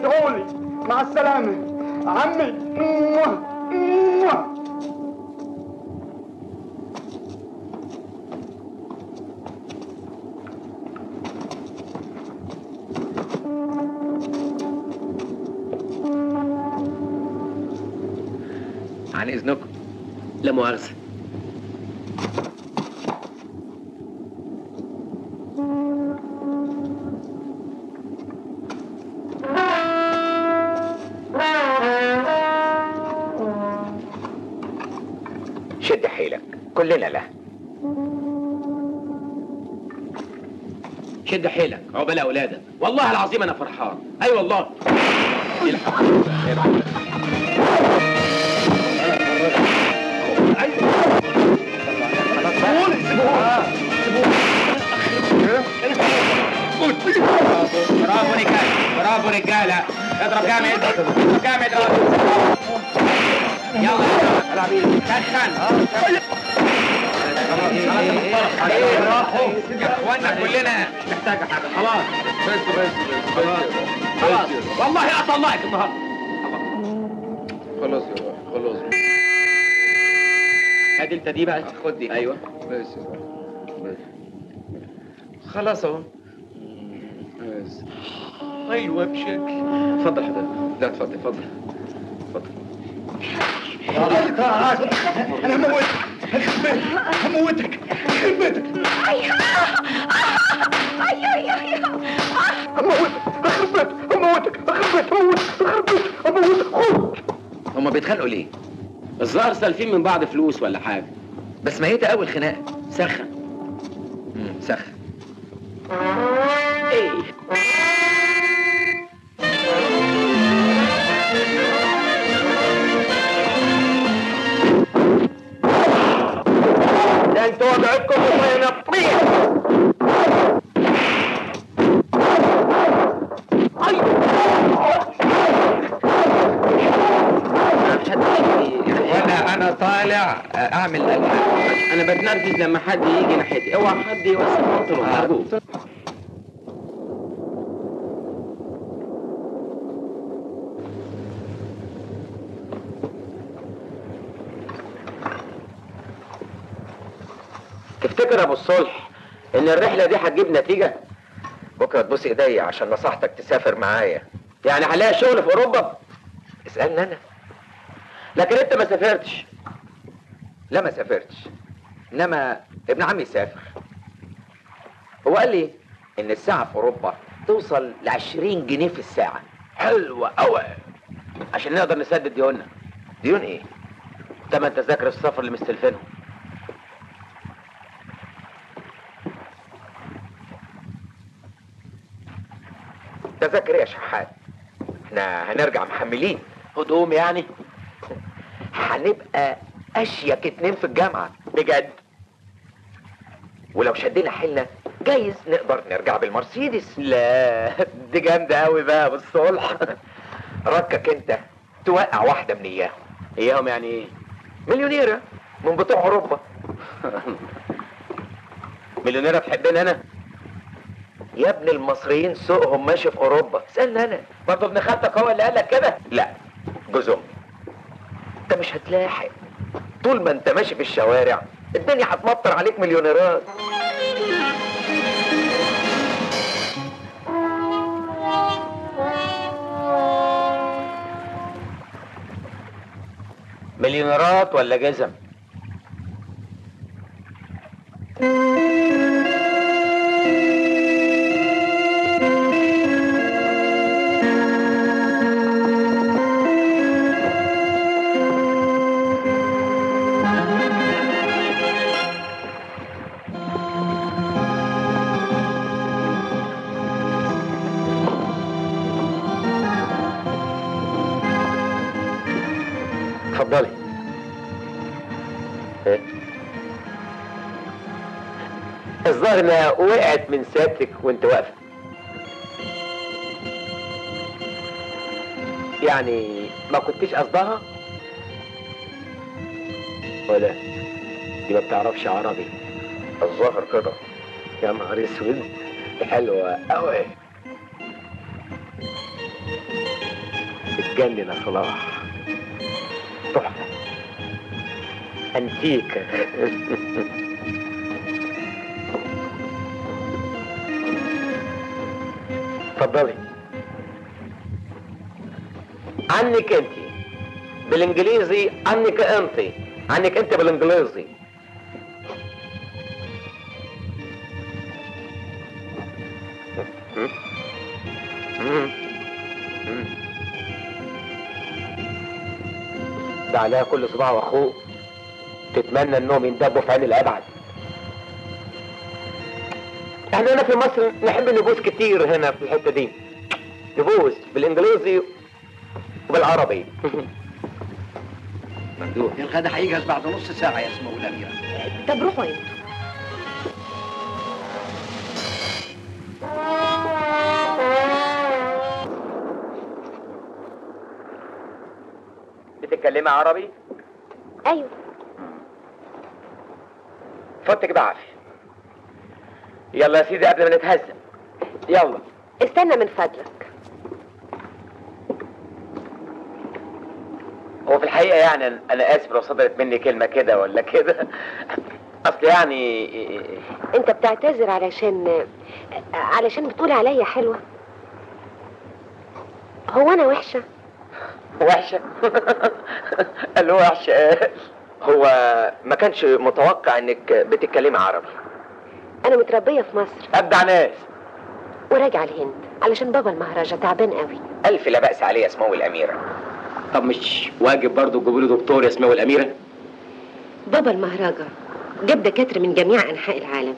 ادعولي مع السلامة عمي موah. موah. عن اذنكم لا مؤاخذة شد حيلك كلنا له شد حيلك عقبال اولادك والله العظيم انا فرحان اي أيوة والله الحق برافو رجاله برافو رجاله اضرب جامد اضرب جامد يلا العب سخن يا اخوانا كلنا مش محتاجه حاجه خلاص بس بس خلاص خلاص والله اطلعك النهارده خلاص يا روح خلاص ادي انت دي بقى خد دي ايوه بس يا روح بس خلاص اهو بس ايوه بشكل اتفضل حضرتك لا اتفضل اتفضل اتفضل انا هموتك هموتك يخرب بيتك ايوه ايوه ايوه هموتك يخرب بيتك هموتك يخرب بيتك هموتك يخرب بيتك هموتك خد هما بيتخانقوا ليه الظاهر سالفين من بعض فلوس ولا حاجه بس ميتة اول خناقه سخن مم، سخن ايه ده انتوا وضعكم وين الطين وانا انا طالع اعمل الحان انا بتنرفز لما حد يجي ناحيتي اوعى حد يوسع البنطلون ارجوك تفتكر يا ابو الصلح ان الرحله دي هتجيب نتيجه بكره تبوس ايديا عشان نصحتك تسافر معايا يعني هلاقي شغل في اوروبا اسالني انا لكن انت ما سافرتش لا ما سافرتش انما ابن عمي سافر هو قال لي ان الساعه في اوروبا توصل ل 20 جنيه في الساعه حلوة قوي عشان نقدر نسدد ديوننا ديون ايه تمن تذاكر السفر اللي مستلفينهم تذاكر إيه يا شحات احنا هنرجع محملين هدوم يعني هنبقى اشيك اتنين في الجامعه بجد ولو شدينا حيلنا جايز نقدر نرجع بالمرسيدس لا دي جامده قوي بقى بالصلح ركك انت توقع واحده من اياهم اياهم يعني ايه مليونيره من بتوع اوروبا مليونيرة تحبني انا يا ابن المصريين سوقهم ماشي في اوروبا اسالني انا برضه ابن خالتك هو اللي قال لك كده لا جوز امي انت مش هتلاحق طول ما انت ماشي في الشوارع الدنيا هتمطر عليك مليونيرات مليونيرات ولا جزم اتفضلي ايه الظاهر انها وقعت من سيادتك وانت واقفه يعني ما كنتش قصدها ولا دي ما بتعرفش عربي الظاهر كده يا نهار اسود حلوه قوي تجنن يا صلاح تحفة أنتيكة اتفضلي عنك انت بالانجليزي عنك انت عنك انت بالانجليزي مم. مم. ده عليها كل صباع واخوه تتمنى انهم يندبوا في عين الابعد احنا هنا في مصر نحب نبوس كتير هنا في الحته دي نبوس بالانجليزي وبالعربي ممدوح الغدا هيجهز بعد نص ساعة يا اسمه الأميرة طب روحوا انتوا بتتكلمي عربي ايوه فوتك بعافيه يلا يا سيدي قبل ما نتهزم يلا استنى من فضلك هو في الحقيقه يعني انا اسف لو صدرت مني كلمه كده ولا كده اصل يعني انت بتعتذر علشان علشان بتقول عليا حلوة هو انا وحشة وحشه قال له وحشه هو ما كانش متوقع انك بتتكلمي عربي انا متربية في مصر ابدع ناس وراجعة الهند علشان بابا المهرجة تعبان قوي الف لا باس عليه اسمه الاميره طب مش واجب برضه تجيبوا له دكتور اسمه الاميره بابا المهرجة جاب دكاترة من جميع انحاء العالم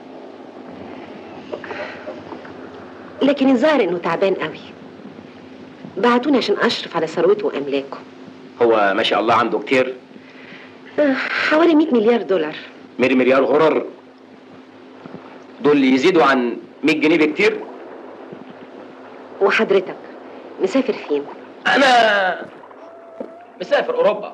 لكن الظاهر انه تعبان قوي بعتوني عشان اشرف على ثروته واملاكه هو ما شاء الله عنده كتير آه، حوالي 100 مليار دولار ميري مليار غرر دول يزيدوا عن 100 جنيه بكتير وحضرتك مسافر فين انا مسافر اوروبا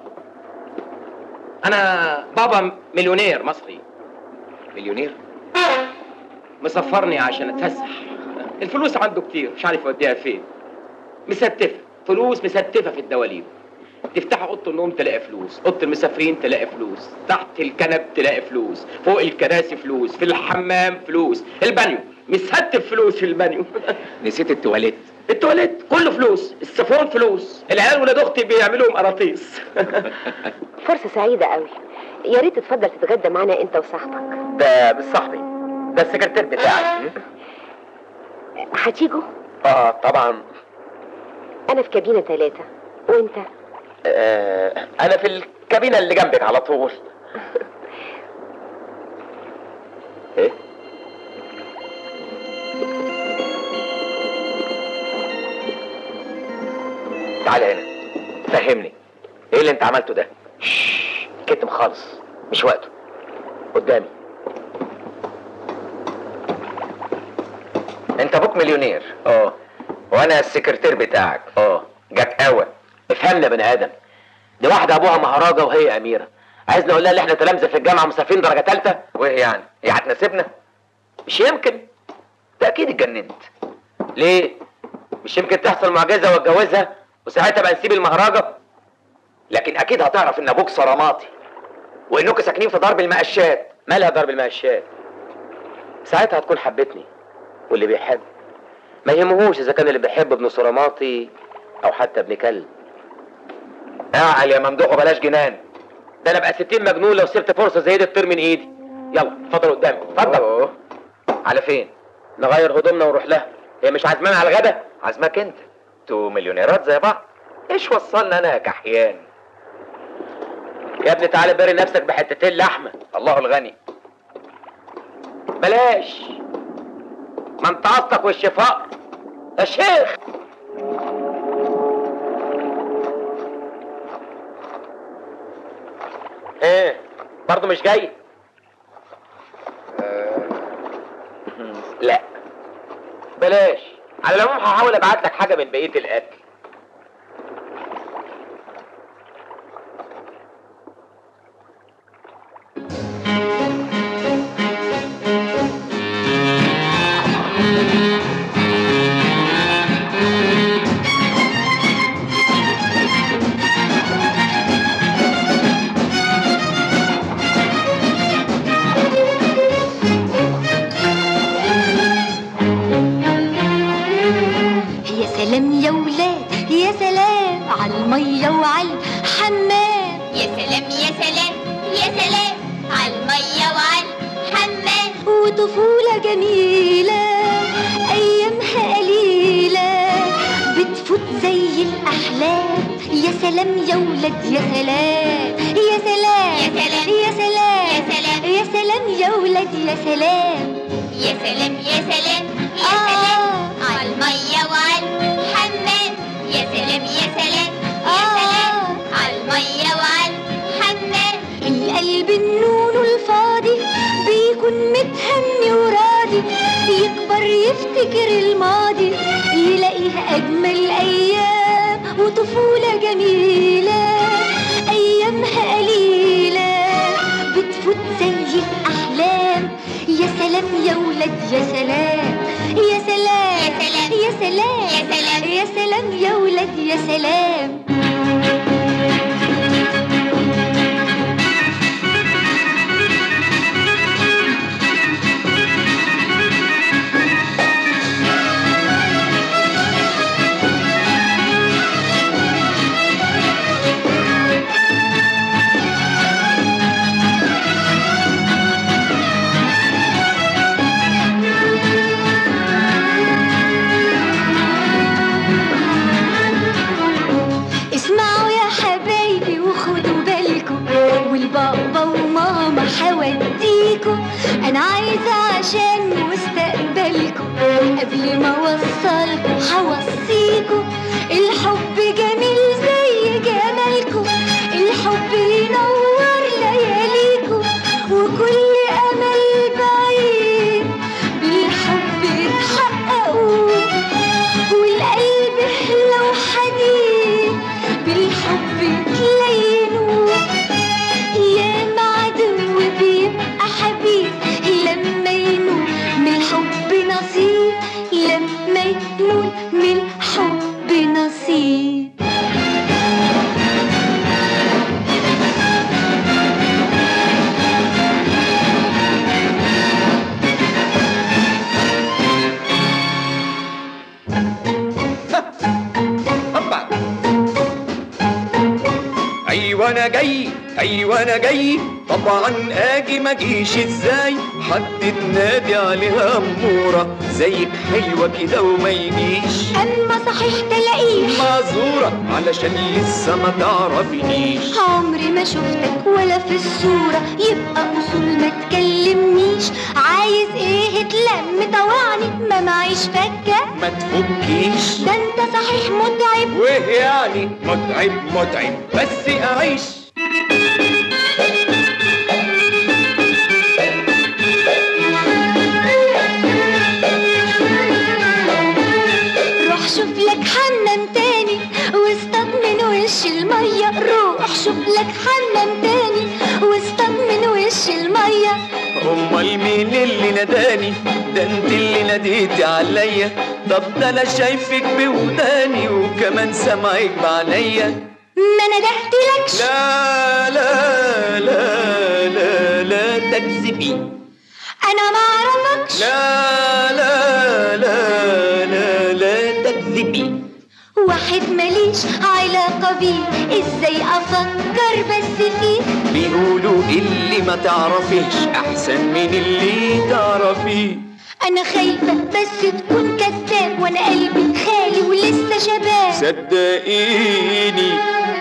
انا بابا مليونير مصري مليونير مسفرني عشان اتفسح الفلوس عنده كتير مش عارف يوديها فين مستفه فلوس مستفه في الدواليب تفتح اوضه النوم تلاقي فلوس اوضه المسافرين تلاقي فلوس تحت الكنب تلاقي فلوس فوق الكراسي فلوس في الحمام فلوس البانيو مستف فلوس في البانيو نسيت التواليت التواليت كله فلوس السفون فلوس العيال ولاد اختي بيعملوا قراطيس فرصة سعيدة قوي يا ريت تتفضل تتغدى معانا انت وصاحبك ده بالصحبي ده السكرتير بتاعي هتيجوا اه طبعا انا في كابينة ثلاثة وانت آه انا في الكابينه اللي جنبك على طول ايه تعالى هنا فهمني ايه اللي انت عملته ده شش، كتم خالص مش وقته قدامي انت ابوك مليونير اه وانا السكرتير بتاعك اه جاك قوي افهمنا يا بني ادم دي واحده ابوها مهرجه وهي اميره عايزني اقول لها ان احنا تلامذه في الجامعه مسافرين درجه ثالثه وايه يعني هي هتناسبنا مش يمكن ده اكيد اتجننت ليه مش يمكن تحصل معجزه واتجوزها وساعتها بقى نسيب المهرجه لكن اكيد هتعرف ان ابوك صراماطي وانكم ساكنين في درب المقشات مالها ضرب المقشات ساعتها هتكون حبتني واللي بيحب ما يهمهوش اذا كان اللي بيحب ابن صراماطي او حتى ابن كلب اعقل يا ممدوح وبلاش جنان ده انا ابقى 60 مجنون لو سبت فرصه زي دي تطير من ايدي يلا اتفضل قدامي اتفضل أوه. على فين نغير هدومنا ونروح لها هي مش عازمانا على الغدا عزمك انت انتوا مليونيرات زي بعض ايش وصلنا انا يا كحيان يا ابني تعالى باري نفسك بحتتين لحمه الله الغني بلاش ما انت قصدك وش فقر يا شيخ ايه برضه مش جاي لا بلاش على العموم هحاول ابعت لك حاجه من بقيه الاكل وطفولة جميلة أيامها قليلة بتفوت زي الأحلام يا سلام يا ولاد يا سلام يا سلام يا سلام يا سلام يا سلام يا ولاد يا سلام يا سلام يا سلام يا آه. سلام على المية وعلى الحمام يا سلام يا سلام يا سلام على المية وعلى الحمام القلب النون الفاضي بيكون متهني وراضي يكبر يفتكر الماضي يلاقيها أجمل أيام وطفولة جميلة أيامها قليلة بتفوت زي الأحلام يا سلام يا ولاد يا سلام يا سلام يا يا سلام. سلام يا سلام. يا سلام يا ولاد يا سلام اسمعوا يا حبايبي وخدوا بالكم والبابا وماما حوديكوا انا عايزه عشان مستقبلكم قبل ما اوصلكم حوصيكوا الحب جميل زي جمالكم الحب ينور لياليكم وكل امل بعيد بالحب يتحققوا والقلب لو حديد بالحب تلينه يا معدو بيبقى حبيب لما ينول من الحب نصيب لما ينول من الحب نصيب هبا ايوه انا جاي ايوه انا جاي طبعا اجي ما اجيش ازاي حد تنادي عليها اموره زيك حلوه كده وما يجيش اما صحيح تلاقيه معذوره علشان لسه ما تعرفنيش عمري ما شفتك ولا في الصورة يبقى أصول ما تكلمنيش عايز ايه تلم طوعني ما معيش فكة ما تفكيش ده انت صحيح متعب وايه يعني متعب متعب بس اعيش روح شوف لك حمام تاني واصطاد من وش المية روح شوف لك حمام تاني واصطاد من وش المية امال مين اللي ناداني ده انت اللي ناديتي عليا طب ده انا شايفك بوداني وكمان سامعك بعينيا ما ندهتلكش لا لا لا لا لا تكذبي انا ما اعرفكش لا لا لا لا لا تكذبي واحد ماليش علاقة بيه ازاي افكر بس فيه بيقولوا اللي ما تعرفيش احسن من اللي تعرفيه انا خايفة بس تكون كذاب وانا قلبي خالي ولسه شباب صدقيني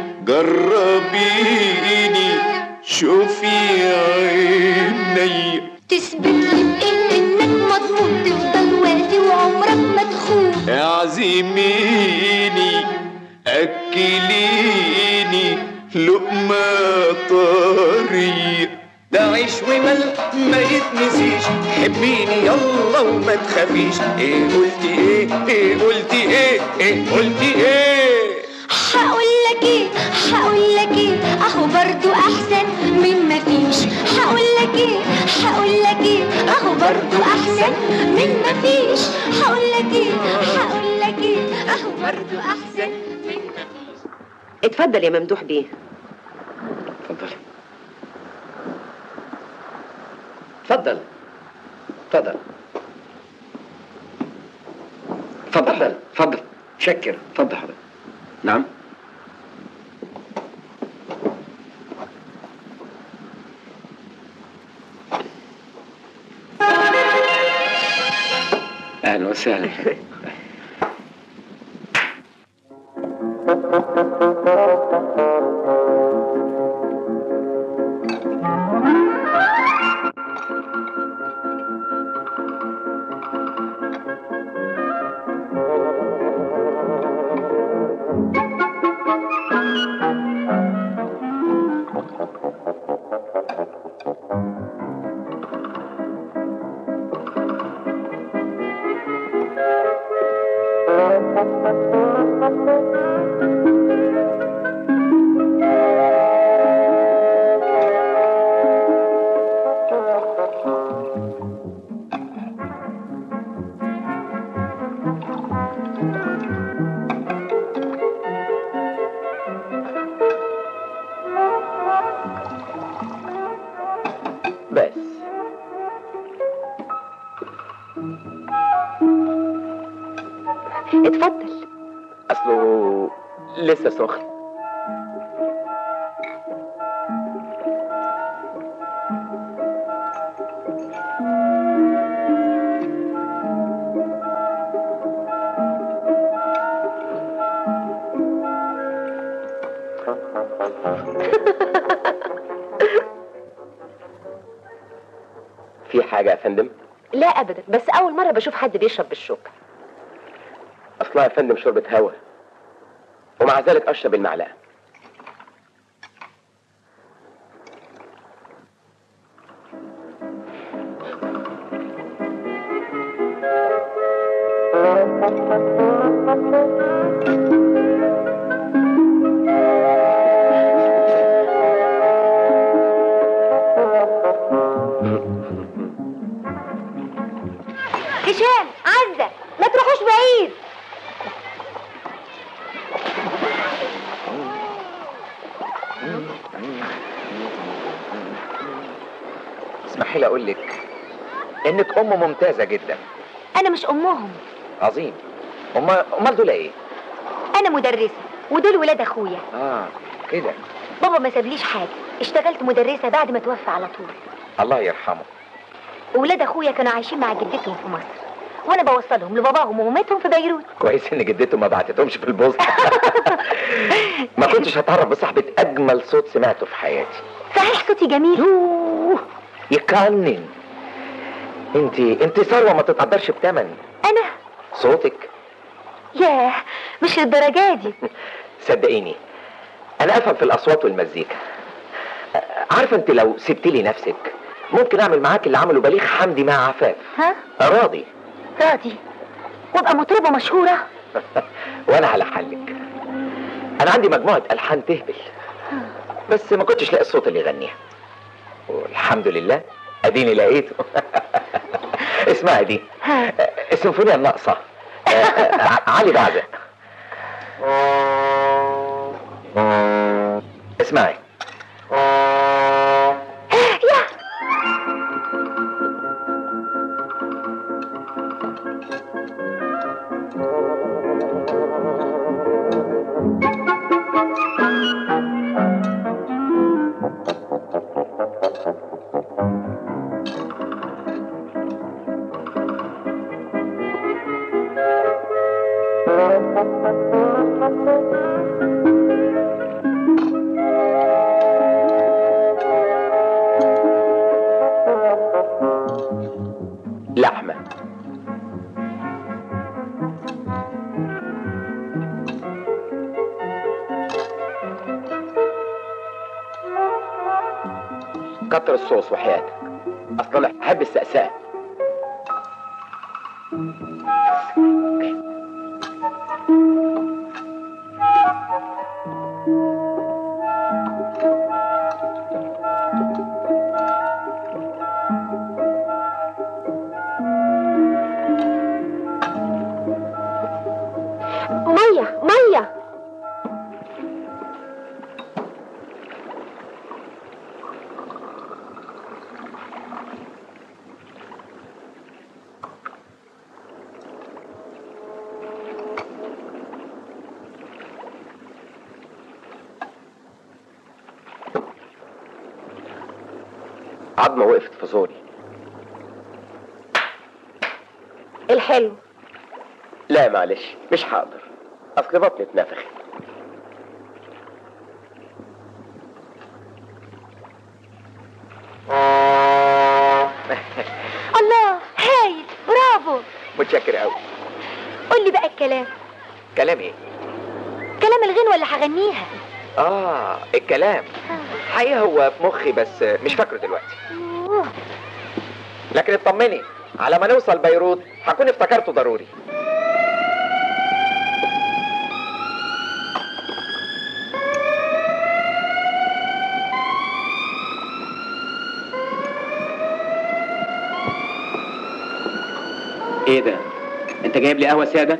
جربيني شوفي عيني تثبت لي بإيه انك مضمون تفضل وافي وعمرك ما تخون اعزميني اكليني لقمة طرية ده عيش وملح ما يتنسيش حبيني يلا وما تخافيش ايه قلتي ايه ايه قلتي ايه ايه قلتي ايه هقول لك ايه هقول لك ايه اهو برضو احسن من ما فيش هقول لك ايه هقول لك ايه اهو برضو احسن من ما فيش هقول لك ايه هقول لك ايه اهو برضو احسن من ما فيش اتفضل يا ممدوح بيه اتفضل اتفضل اتفضل اتفضل اتفضل شكر اتفضل حضرتك نعم اهلا وسهلا بس اتفضل اصله لسه سخن في حاجة يا فندم؟ لا ابدا بس اول مره بشوف حد بيشرب بالشوكه اصلها يا فندم شوربة هوا ومع ذلك اشرب المعلقة هشام عزة ما تروحوش بعيد اسمحي لي اقول لك انك ام ممتازه جدا انا مش امهم عظيم امال امال دول ايه انا مدرسة ودول ولاد اخويا اه كده بابا ما سابليش حاجة اشتغلت مدرسة بعد ما توفى على طول الله يرحمه وولاد اخويا كانوا عايشين مع جدتهم في مصر وانا بوصلهم لباباهم ومامتهم في بيروت كويس ان جدته ما بعتتهمش في البوسطه ما كنتش هتعرف بصاحبه اجمل صوت سمعته في حياتي صحيح صوتي جميل يوه يكنن انت انت ثروه ما تتقدرش بتمن انا صوتك ياه مش للدرجة دي صدقيني انا افهم في الاصوات والمزيكا عارفه انت لو سبت لي نفسك ممكن اعمل معاك اللي عمله بليغ حمدي مع عفاف ها راضي راضي وابقى مطربة مشهورة وانا على حلك انا عندي مجموعه الحان تهبل بس ما كنتش لاقي الصوت اللي يغنيها والحمد لله اديني لقيته اسمعي دي ها. السيمفونيه الناقصه علي بعزق اسمعي يا لحمة كتر الصوص وحياتك اصلا انا بحب السقساء ميه ميه عظمة وقفت في زوري الحلو لا معلش مش حاضر اصل بطني اتنفخت الله هايل برافو متشكر قوي قول لي بقى الكلام كلام ايه كلام الغنوة اللي هغنيها اه الكلام حقيقة هو في مخي بس مش فاكره دلوقتي أوه. لكن اطمني على ما نوصل بيروت هكون افتكرته ضروري ايه ده انت جايب لي قهوه ساده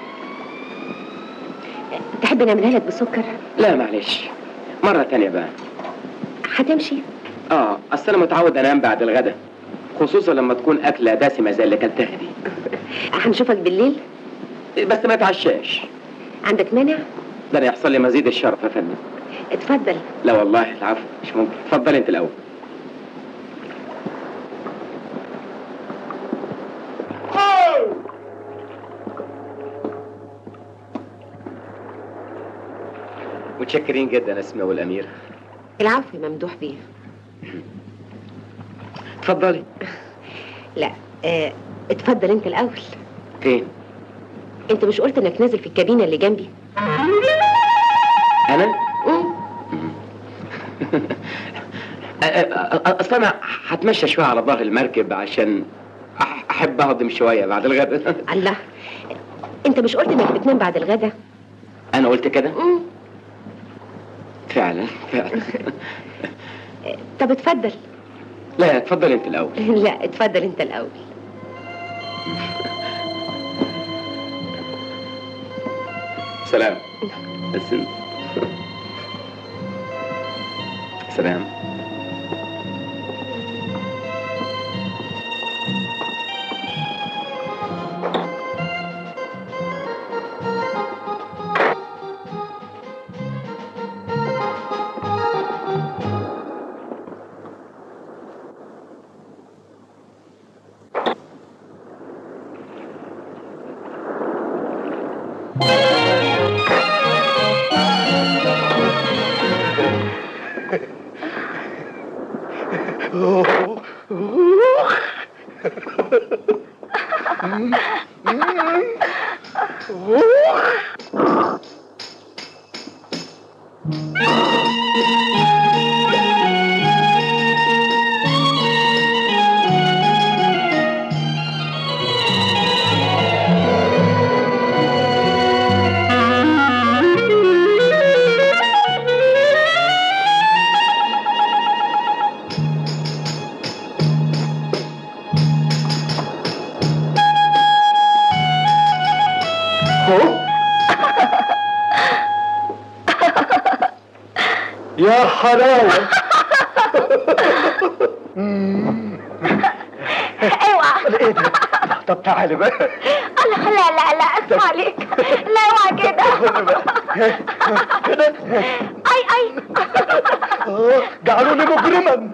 تحب نعملها لك بسكر لا معلش مره تانية بقى هتمشي اه اصل انا متعود انام بعد الغدا خصوصا لما تكون اكله دسمه زي اللي كلتها دي هنشوفك بالليل بس ما اتعشاش عندك مانع ده أنا يحصل لي مزيد الشرف يا فندم اتفضل لا والله العفو مش ممكن اتفضل انت الاول متشكرين جدا اسماء والامير العفو يا ممدوح بيه اتفضلي لا اه اتفضل انت الاول فين انت مش قلت انك نازل في الكابينه اللي جنبي انا مم. أ- أ- أ- اصل انا هتمشى شويه على ظهر المركب عشان أح- احب اهضم شويه بعد الغداء الله انت مش قلت انك بتنام بعد الغدا انا قلت كده مم. فعلا فعلا طب اتفضل لا اتفضل انت الاول لا اتفضل انت الاول سلام بس سلام يا حلاوة اوعى ايه ده طب تعالي بقى لا لا لا لا اسمع عليك لا اوعى كده كده اي اي آه، جعلوني مجرما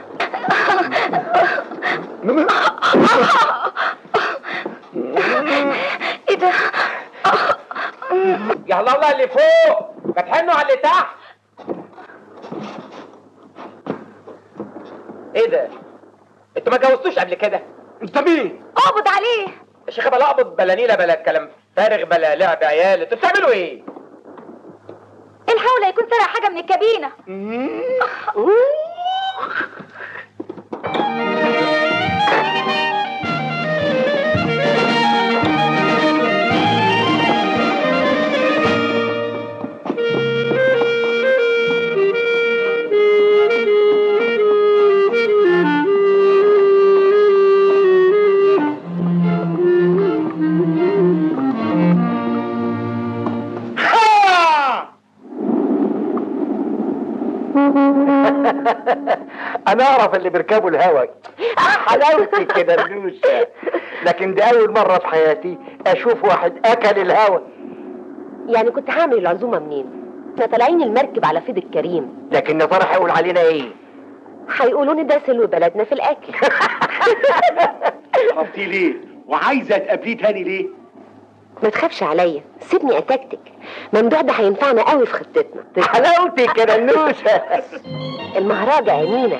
ايه ده يا الله الله اللي فوق بتحنوا على اللي تحت ايه ده انتوا ما جوزتوش قبل كده انت مين اقبض عليه يا شيخه بلا اقبض بلا نيله بلا كلام فارغ بلا لعب عيال انتوا بتعملوا ايه الحول يكون سرق حاجه من الكابينه انا اعرف اللي بيركبوا الهوا حلاوتي كده النوش لكن دي اول مرة في حياتي اشوف واحد اكل الهوا يعني كنت هعمل العزومه منين احنا طالعين المركب على فيض الكريم لكن يا ترى هيقول علينا ايه هيقولوا لي ده سلو بلدنا في الاكل خفتي ليه وعايزه تقابليه تاني ليه ما تخافش عليا سيبني اتكتك ممدوح ده هينفعنا قوي في خطتنا حلاوتك يا ننوشه المهرجة يا مينا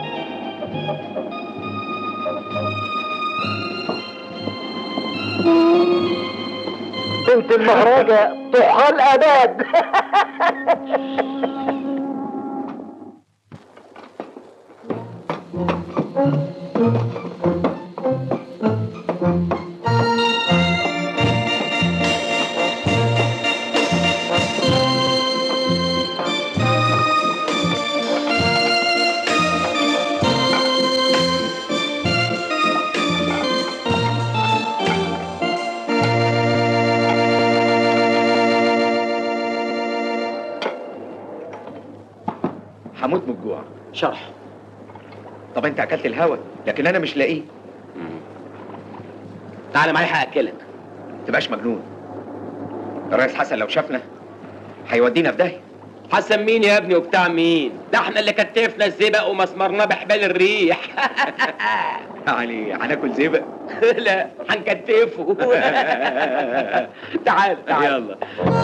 بنت المهرجة طحال اباد هموت من الجوع شرح طب انت اكلت الهوا لكن انا مش لاقيه تعالى معايا هاكلك تبقاش مجنون الرئيس حسن لو شافنا هيودينا في داهيه حسن مين يا ابني وبتاع مين ده احنا اللي كتفنا الزبق ومسمرناه بحبال الريح يعني هناكل زبق لا هنكتفه تعال تعال يلا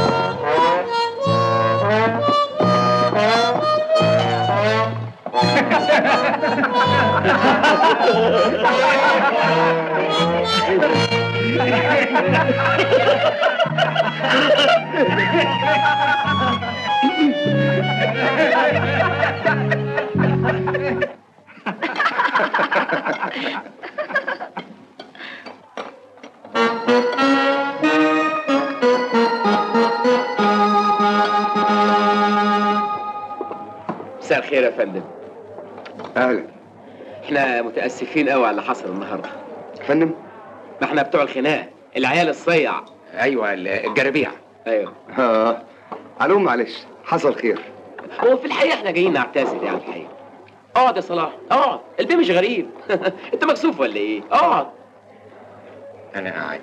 مساء الخير يا فندم اهلا احنا متاسفين قوي على اللي حصل النهارده فندم ما احنا بتوع الخناق العيال الصيع ايوه الجرابيع ايوه اه علوم معلش حصل خير هو في الحقيقه احنا جايين نعتذر يعني الحقيقه اقعد يا صلاح اقعد البيه مش غريب انت مكسوف ولا ايه اقعد انا قاعد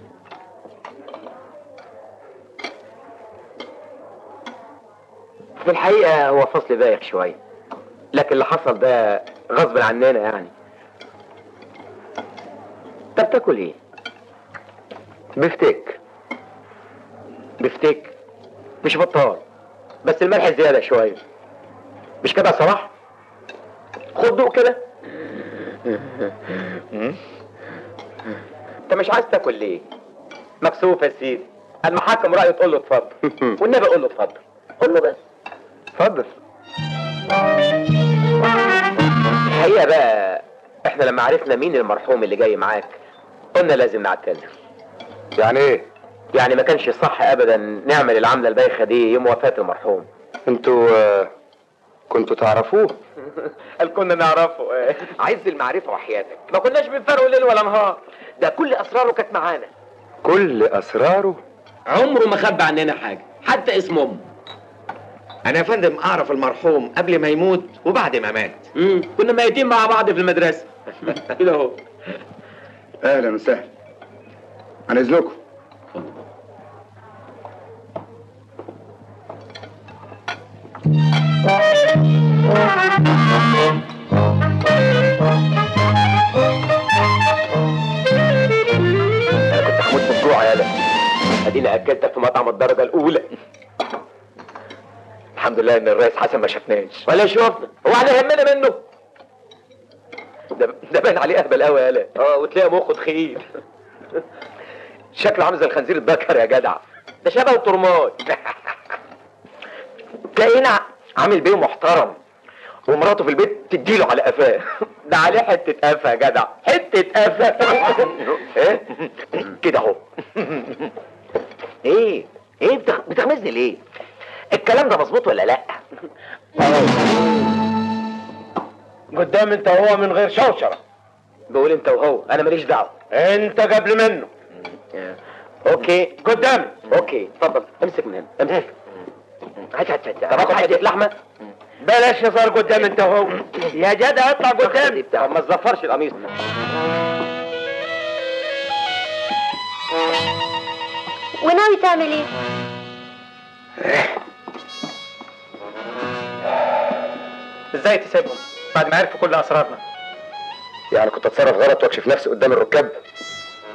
في الحقيقة هو فصل بايخ شوية لكن اللي حصل ده غصب عننا يعني طب تاكل ايه؟ بفتيك بفتيك مش بطال بس الملح زيادة شوية مش كده يا صلاح؟ خد دوق كده انت مش عايز تاكل ليه؟ مكسوف يا سيدي المحاكم رأيه تقول له اتفضل والنبي قول له اتفضل قول له بس اتفضل الحقيقة بقى احنا لما عرفنا مين المرحوم اللي جاي معاك قلنا لازم نعتذر يعني ايه يعني ما كانش صح ابدا نعمل العملة البايخة دي يوم وفاة المرحوم انتوا آه، كنتوا تعرفوه قال كنا نعرفه عايز المعرفة وحياتك ما كناش بنفرقه ليل ولا نهار ده كل اسراره كانت معانا كل اسراره عمره ما خبى عننا حاجه حتى اسم امه انا يا فندم اعرف المرحوم قبل ما يموت وبعد ما مات مم. كنا ميتين مع بعض في المدرسه كده اهو اهلا وسهلا عن اذنكم انا كنت هموت من الجوع يالا اديني اكلتك في مطعم الدرجة الاولى الحمد لله ان الرئيس حسن ما شافناش ولا شوفنا هو احنا يهمنا منه ده ده باين عليه اهبل قوي يالا اه وتلاقي مخه تخيل شكله عامل زي الخنزير البكر يا جدع ده شبه الترماي تلاقينا عامل بيه محترم ومراته في البيت تديله على قفاه ده عليه حته قفا يا جدع حته قفا ايه كده اهو ايه ايه بتغ- بتغمزني ليه الكلام ده مظبوط ولا لا قدام انت وهو من غير شوشره بقول انت وهو انا ماليش دعوه انت قبل منه اوكي قدامي اوكي اتفضل امسك من هنا امسك هات هات هات طب اخد حته لحمه بلاش هزار قدام انت وهو يا جدع اطلع قدام طب ما تزفرش القميص وناوي تعمل ايه؟ ازاي تسيبهم بعد ما عرفوا كل اسرارنا يعني كنت اتصرف غلط واكشف نفسي قدام الركاب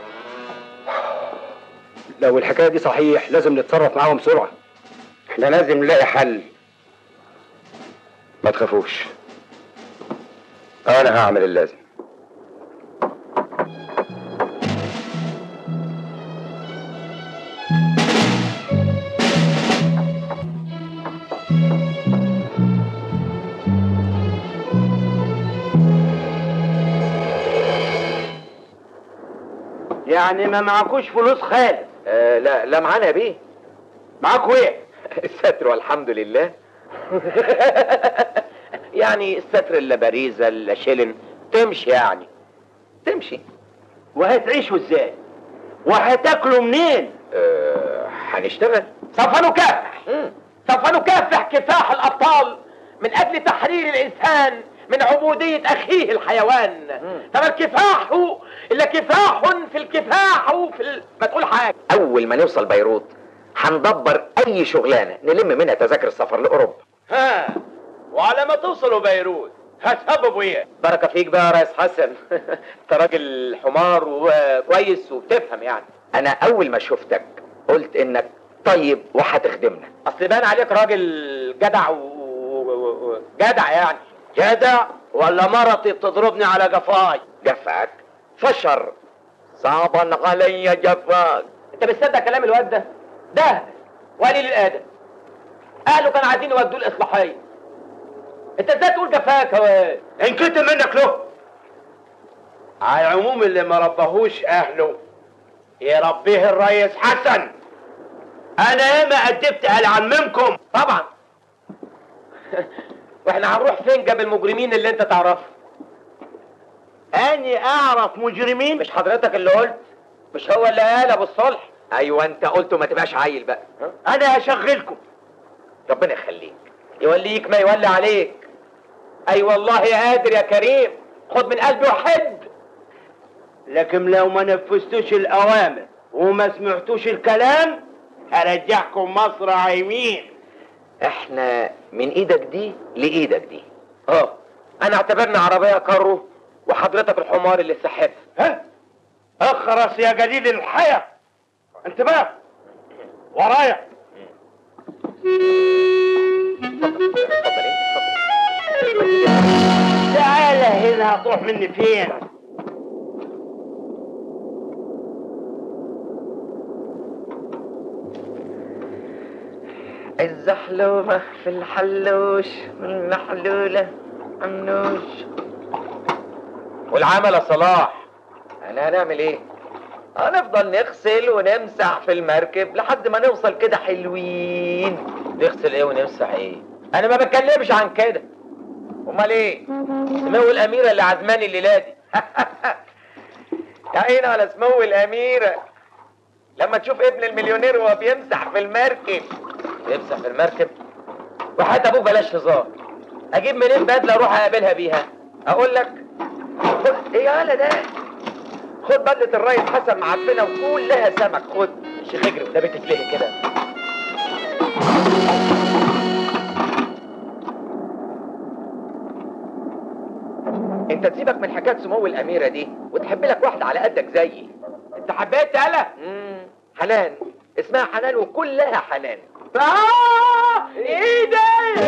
لو الحكايه دي صحيح لازم نتصرف معاهم بسرعه احنا لازم نلاقي حل ما تخافوش انا هعمل اللازم يعني ما معكوش فلوس خالص آه لا لا معانا يا بيه معاكوا ايه الستر والحمد لله يعني الستر الا باريزه الا شيلن تمشي يعني تمشي وهتعيشوا ازاي وهتاكلوا منين آه هنشتغل سوف نكافح سوف نكافح كفاح الابطال من اجل تحرير الانسان من عبودية أخيه الحيوان ترى الكفاح إلا كفاح في الكفاح في ال... ما تقول حاجة أول ما نوصل بيروت هندبر أي شغلانة نلم منها تذاكر السفر لأوروبا ها وعلى ما توصلوا بيروت هتسببوا ايه؟ بركة فيك بقى يا ريس حسن انت راجل حمار وكويس وبتفهم يعني أنا أول ما شفتك قلت إنك طيب وهتخدمنا أصل بان عليك راجل جدع و... و... جدع يعني جدع ولا مرتي بتضربني على جفاي جفاك فشر صعبا علي جفاك انت بتصدق كلام الواد ده ده وقليل الادب اهله كانوا عايزين يودوه الاصلاحيه انت ازاي تقول جفاك يا واد انكتب منك له على العموم اللي ما ربهوش اهله يربيه الريس حسن انا ياما ادبت على عممكم طبعا واحنا هنروح فين جاب المجرمين اللي انت تعرفهم اني اعرف مجرمين مش حضرتك اللي قلت مش هو اللي قال ابو الصلح ايوه انت قلت ما تبقاش عيل بقى انا هشغلكم ربنا يخليك يوليك ما يولي عليك اي أيوة والله يا قادر يا كريم خد من قلبي وحد لكن لو ما نفذتوش الاوامر وما سمعتوش الكلام هرجعكم مصر عايمين احنا من ايدك دي لايدك دي اه انا اعتبرني عربيه كارو وحضرتك الحمار اللي سحبها ها اخرس يا جليل الحياه انتباه ورايا تعالى هنا هتروح مني فين الزحلومة في الحلوش والمحلولة عنوش والعمل يا صلاح انا هنعمل ايه هنفضل نغسل ونمسح في المركب لحد ما نوصل كده حلوين نغسل ايه ونمسح ايه انا ما بتكلمش عن كده امال ايه سمو الاميره اللي عزماني الليله دي يا عيني على سمو الاميره لما تشوف ابن المليونير وهو بيمسح في المركب يمسح في المركب وحتى ابوك بلاش هزار اجيب منين بدله اروح اقابلها بيها اقول لك خد ايه يالا ده خد بدله الريس حسن معفنه وكلها سمك خد شيخ اجري ده بتتلهي كده انت تسيبك من حكايه سمو الاميره دي وتحب لك واحده على قدك زيي انت حبيت يالا امم حنان اسمها حنان وكلها حنان آه ايه ده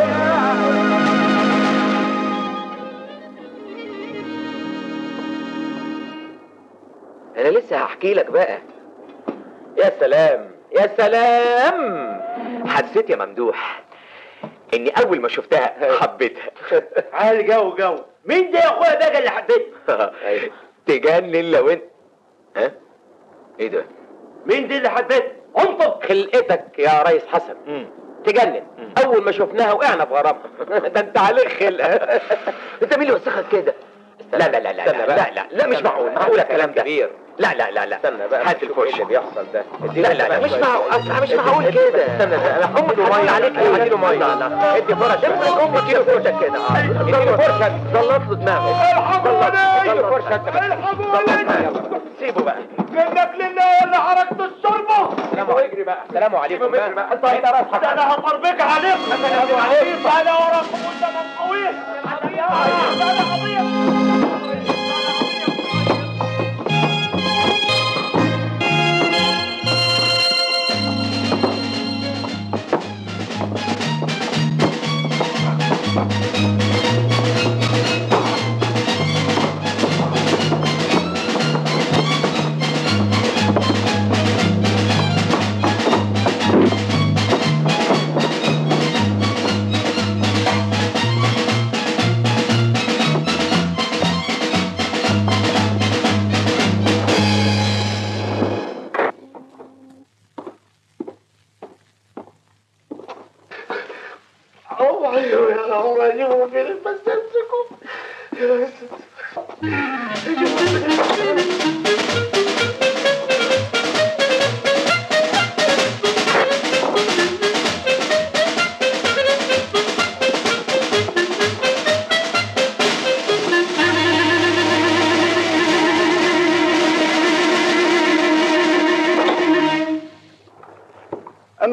انا لسه هحكي لك بقى يا سلام يا سلام حسيت يا ممدوح اني اول ما شفتها حبيتها عالي جو جو مين ده يا اخويا ده اللي حبيت تجنن لو انت ها ايه ده مين دي اللي حبيت انطق خلقتك يا ريس حسن مم. تجنن اول ما شفناها وقعنا في غرامها ده انت عليك خلقه انت مين اللي وسخك كده لا لا لا لا استنى لا بقى. لا لا, لا مش استنى معقول بقى. معقول الكلام ده كبير. لا لا لا لا استنى بقى هات نشوف ايه الفرشه اللي بيحصل ده لا لا لا مش معقول اصل مش معقول كده استنى ده انا امك له هتقول عليك ايه اديله ميه لا لا ادي فرشه امسك امك اديله فرشه كده اه اديله فرشه زلط له دماغك الحقوني اديله فرشه انت بس. الحقوني سيبه بقى منك لله ولا حركت الشربة سلام عليكم بقى سلام عليكم بقى انت هنا راس ده انا هطربك عليك سلام عليكم انا وراكم قدام طويل ده انا قضية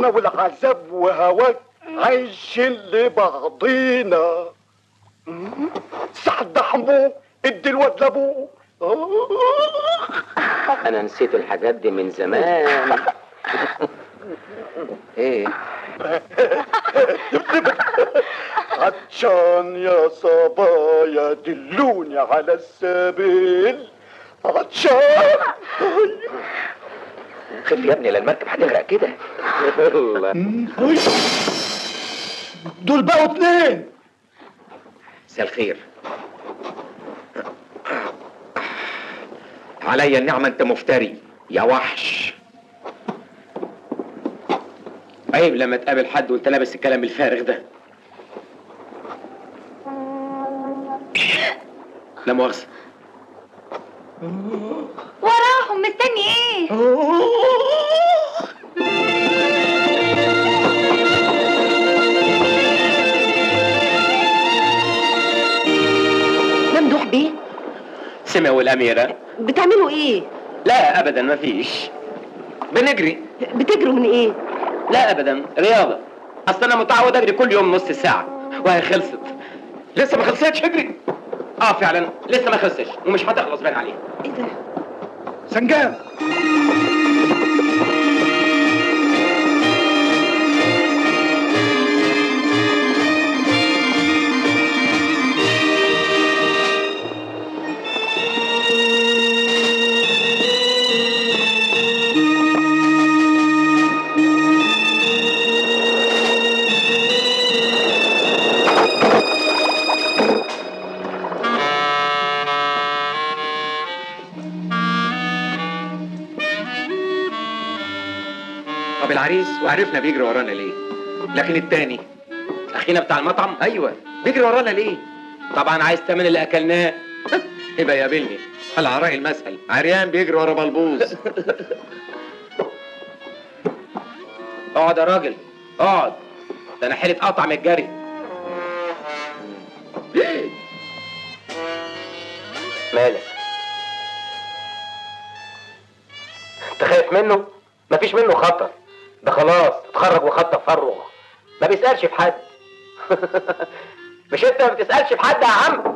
السكينة والعذاب وهواك عايشين لبعضينا سعد حمو ادي الواد لابوه انا نسيت الحاجات دي من زمان ايه عطشان يا صبايا دلوني على السبيل عطشان خف يا ابني لا المركب هتغرق كده دول بقوا اتنين مساء الخير عليا النعمة انت مفتري يا وحش عيب لما تقابل حد وانت لابس الكلام الفارغ ده لا مؤاخذة وراهم مستني ايه ممدوح بيه سمعوا الأميرة بتعملوا ايه لا أبدا ما فيش بنجري بتجروا من ايه لا أبدا رياضة أصل أنا متعود أجري كل يوم نص ساعة وهي خلصت لسه ما خلصتش اجري اه فعلا لسه ما خلصتش ومش هتخلص باين عليها ايه ده سنجاب طب العريس وعرفنا بيجري ورانا ليه لكن التاني أخينا بتاع المطعم ايوه بيجري ورانا ليه طبعا عايز تمن اللي أكلناه يبقى يقابلني العراء المسهل عريان بيجري ورا بلبوز اقعد يا راجل اقعد ده أنا حيلة قطع من الجري مالك انت خايف منه مفيش منه خطر ده خلاص اتخرج وخد تفرغ ما بيسألش في حد مش انت ما بتسألش في حد يا عم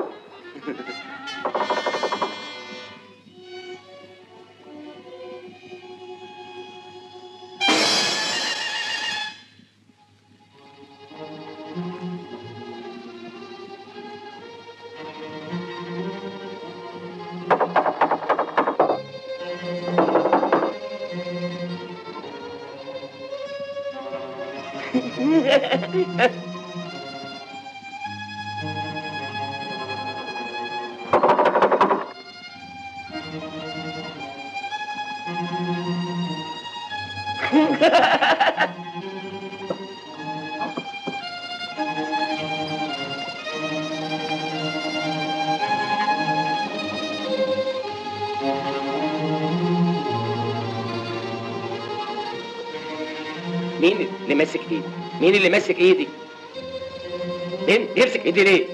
مين اللي ماسك ايدي؟ مين اللي ماسك ايدي؟ مين يمسك ايدي ليه؟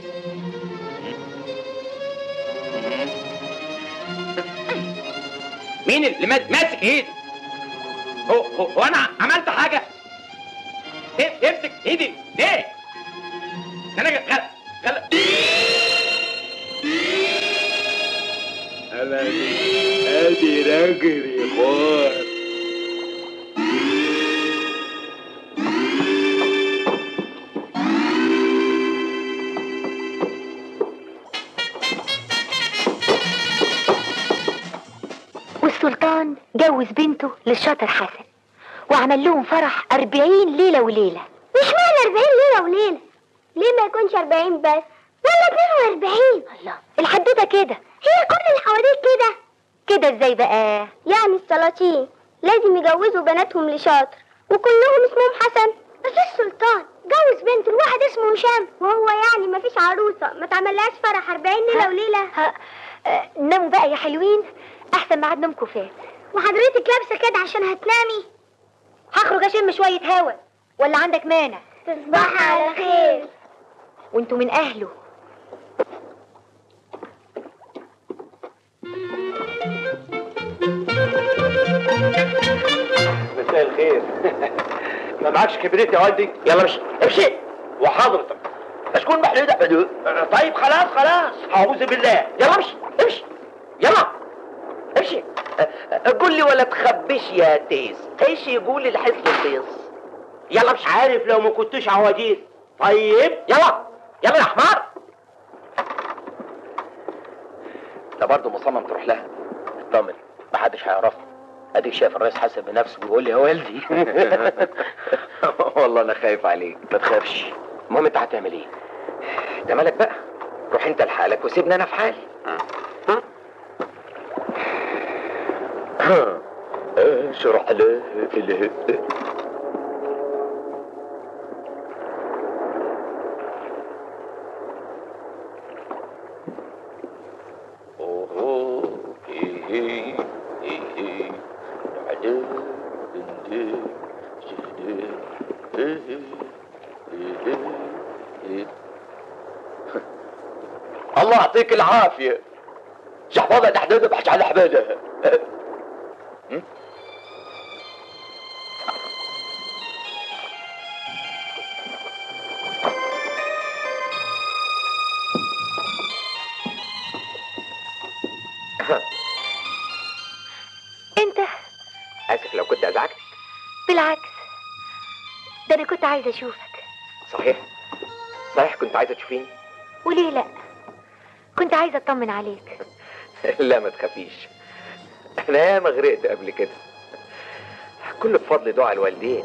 مين اللي ما- ماسك ايدي؟ هو هو, هو انا عملت حاجة؟ إيه يمسك ايدي ليه؟ ده انا غل غل انا ادي راجل خار والسلطان جوز بنته للشاطر حسن وعمل لهم فرح أربعين ليلة وليلة مش معنى 40 ليلة وليلة ليه ما يكونش 40 بس ولا 42 الله الحدوتة كده هي كل الحواديت كده كده ازاي بقى يعني السلاطين لازم يجوزوا بناتهم لشاطر وكلهم اسمهم حسن بس السلطان جوز بنت الواحد اسمه هشام وهو يعني ما فيش عروسة ما تعملهاش فرح 40 ليلة ها. وليلة ها آه، ناموا بقى يا حلوين أحسن ميعاد نومكم فات وحضرتك لابسة كده عشان هتنامي هخرج أشم شوية هوا ولا عندك مانع تصبحي على خير وانتوا من أهله مساء الخير ما معكش كبريت يا والدي يلا امشي امشي وحضرتك اشكون محلول حدود طيب خلاص خلاص اعوذ بالله يلا امشي امشي يلا امشي أ- أ- قول لي ولا تخبيش يا تيس ايش يقول الحس التيس يلا امشي عارف لو ما كنتش عواجيز طيب يلا يلا يا حمار انت برضه مصمم تروح لها اطمن محدش هيعرفني اديك شايف الرئيس حسن بنفسه بيقول لي يا والدي والله انا خايف عليك ما تخافش المهم انت هتعمل ايه ده مالك بقى روح انت لحالك وسيبني انا في حالي اشرح له له الله يعطيك العافية شحفاظة تحديدا بحكي على حبالها انت اسف لو كنت ازعجتك بالعكس ده انا كنت عايزه اشوفك صحيح صحيح كنت عايزه تشوفيني وليه لا كنت عايزه اطمن عليك لا ما تخافيش انا ياما غرقت قبل كده كله بفضل دعاء الوالدين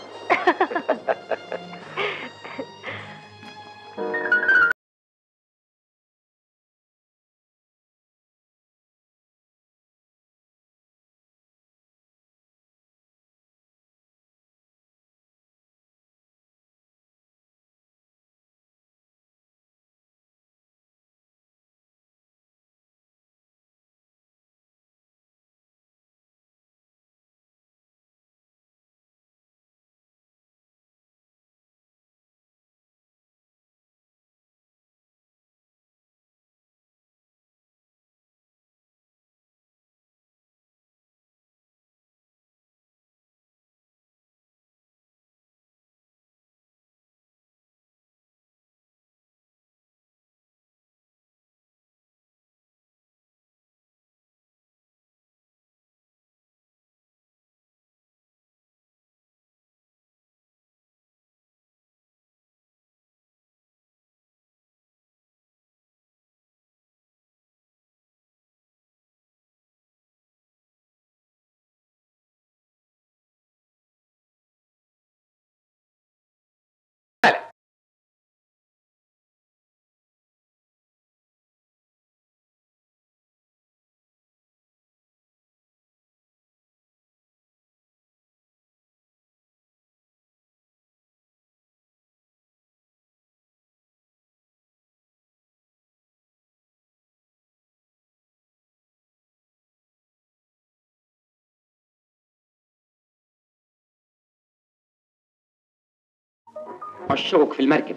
عشوك في المركب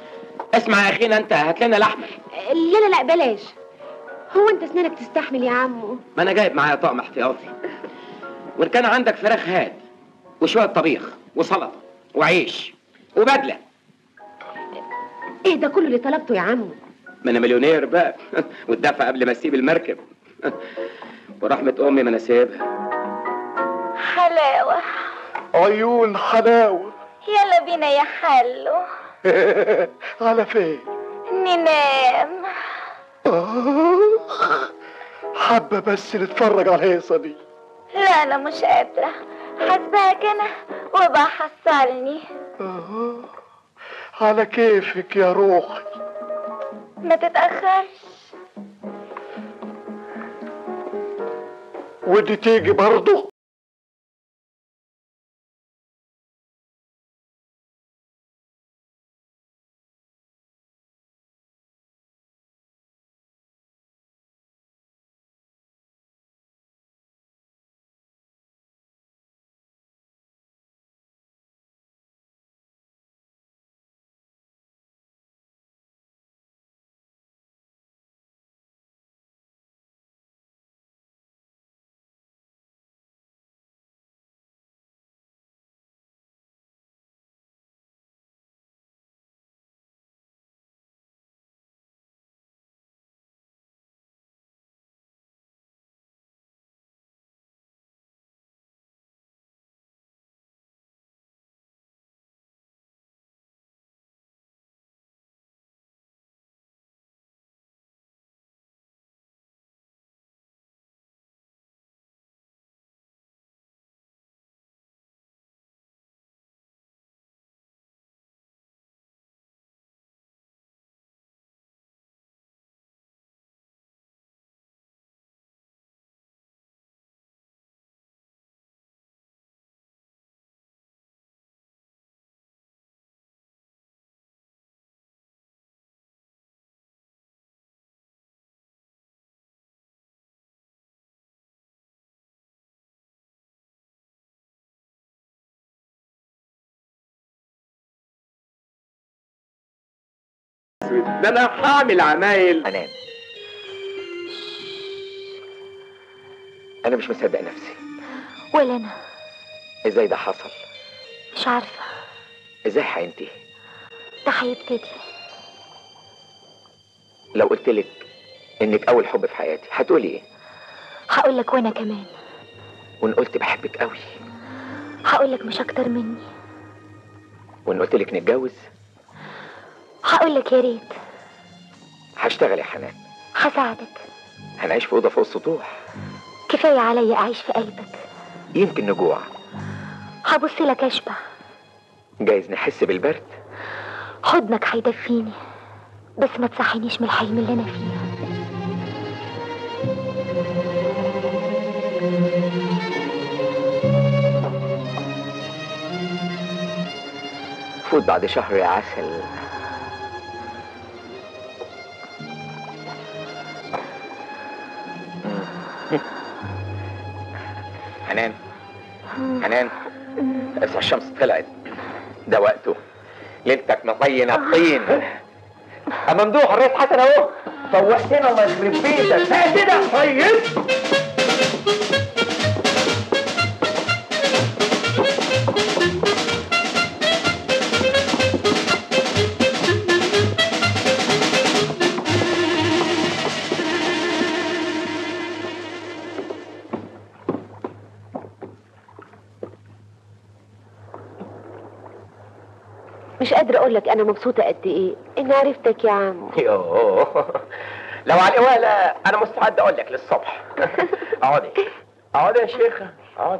اسمع يا اخينا انت هات لنا لحمه لا لا لا بلاش هو انت اسنانك تستحمل يا عمو ما انا جايب معايا طقم احتياطي وان كان عندك فراخ هات وشويه طبيخ وسلطه وعيش وبدله ايه ده كله اللي طلبته يا عمو ما انا مليونير بقى والدفع قبل ما اسيب المركب ورحمه امي ما انا سايبها حلاوة عيون حلاوة يلا بينا يا حلو على فين؟ ننام آه، حابة بس نتفرج على الهيصة دي لا أنا مش قادرة حاسباك أنا وبقى حصلني آه، على كيفك يا روحي ما تتأخرش ودي تيجي برضه اسود ده انا هعمل عمايل حنان انا مش مصدق نفسي ولا انا ازاي ده حصل مش عارفه ازاي هينتهي ده هيبتدي لو قلت لك انك اول حب في حياتي هتقولي ايه هقول لك وانا كمان وان قلت بحبك قوي هقول لك مش اكتر مني وان قلت لك نتجوز هقول لك يا ريت هشتغل يا حنان هساعدك هنعيش في اوضه فوق السطوح كفايه عليا اعيش في قلبك يمكن نجوع هبص لك اشبع جايز نحس بالبرد حضنك هيدفيني بس ما تصحينيش من الحلم اللي انا فيه فوت بعد شهر يا عسل حنان حنان بس الشمس طلعت ده وقته ليلتك مطين الطين اما ممدوح الرئيس حسن اهو فوقتنا الله يخرب بيتك بقى كده طيب مش قادرة أقول لك أنا مبسوطة قد إيه إني عرفتك يا عم يوه لو على القوالة أنا مستعد أقول لك للصبح اقعدي اقعدي يا شيخة اقعدي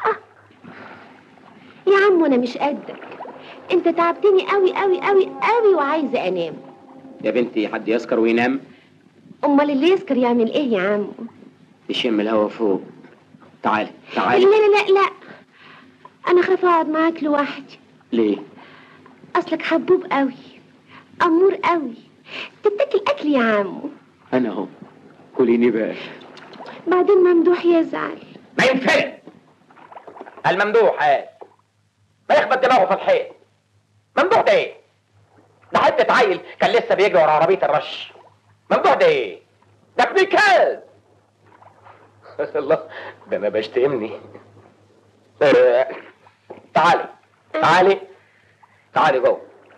يا عم أنا مش قدك أنت تعبتني قوي قوي قوي قوي وعايزة أنام يا بنتي حد يسكر وينام أمال اللي يسكر يعمل إيه يا عم يشم الهوا فوق تعالي لا تعالي لا لا لا أنا خاف أقعد معاك لوحدي ليه أصلك حبوب قوي أمور قوي تتاكل أكل يا عم أنا أهو كليني بقى بعدين ممدوح يزعل ما ينفع الممدوح قال ما يخبط دماغه في الحيط ممدوح ده ايه؟ ده حتة عيل كان لسه بيجري ورا عربية الرش ممدوح ده ايه؟ ده ابن كلب الله ده انا بشتمني آه، تعالي تعالي تعالي جوه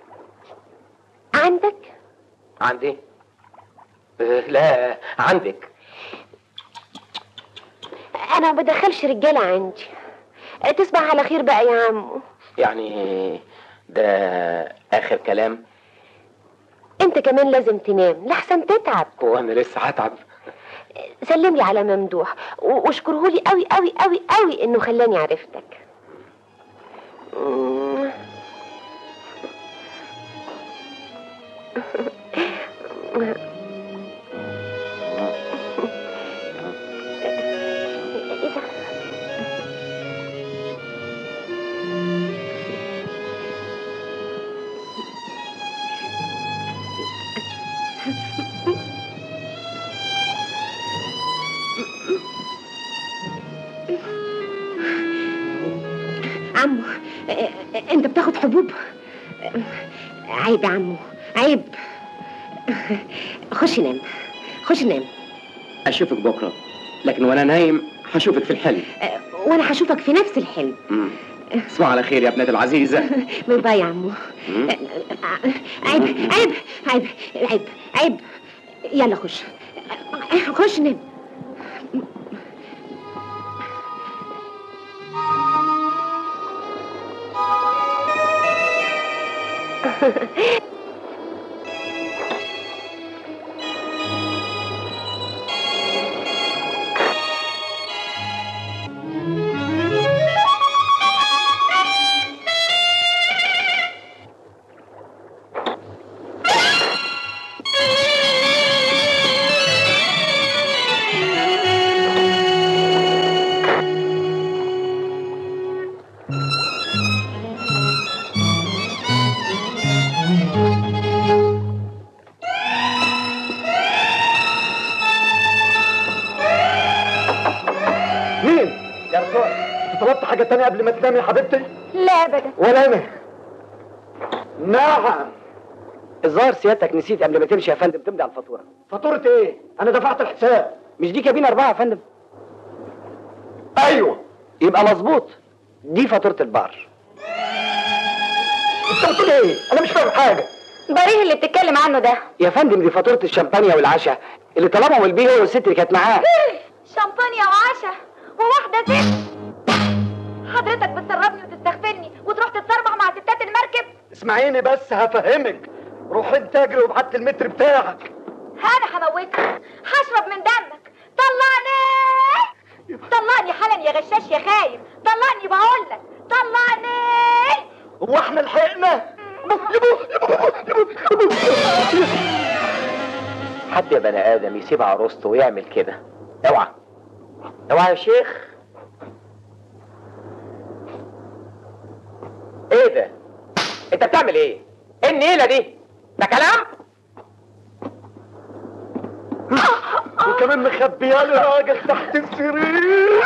عندك عندي آه، لا عندك أنا ما بدخلش رجالة عندي تصبح على خير بقى يا عم يعني ده اخر كلام أنت كمان لازم تنام لحسن تتعب وانا لسه هتعب سلم لي على ممدوح و- واشكره لي قوي قوي قوي قوي انه خلاني عرفتك مم. إيه ده؟ عمو آه، آه، انت بتاخد حبوب آه، عيب يا عمو عيب خش نام خش نام اشوفك بكره لكن وانا نايم هشوفك في الحلم آه، وانا هشوفك في نفس الحلم مم. تصبح على خير يا ابنتي العزيزه باي باي يا عمو مم. آه، آه، عيب عيب عيب عيب عيب يلا خش آه، خش نام مين؟ يا رسول انت طلبت حاجة تانية قبل ما تنامي يا حبيبتي؟ لا ابدا ولا انا نعم الظاهر سيادتك نسيت قبل ما تمشي يا فندم تمضي على الفاتوره فاتوره ايه انا دفعت الحساب مش دي كابين اربعه يا فندم ايوه يبقى مظبوط دي فاتوره البار انت بتقول ايه انا مش فاهم حاجه بريه اللي بتتكلم عنه ده يا فندم دي فاتوره الشمبانيا والعشاء اللي طلبها والبيه هو والست اللي كانت معاه شمبانيا وعشاء وواحدة ست حضرتك بتسربني وتستغفلني وتروح تتصربح مع ستات المركب اسمعيني بس هفهمك روح انت اجري وابعت المتر بتاعك انا هموتك هشرب من دمك طلعني طلعني حالا يا غشاش يا خايف طلعني بقول لك طلعني هو احنا لحقنا حد يا بني ادم يسيب عروسته ويعمل كده اوعى اوعى يا شيخ ايه ده انت بتعمل ايه ايه النيله دي ده كلام وكمان مخبيه لي راجل تحت السرير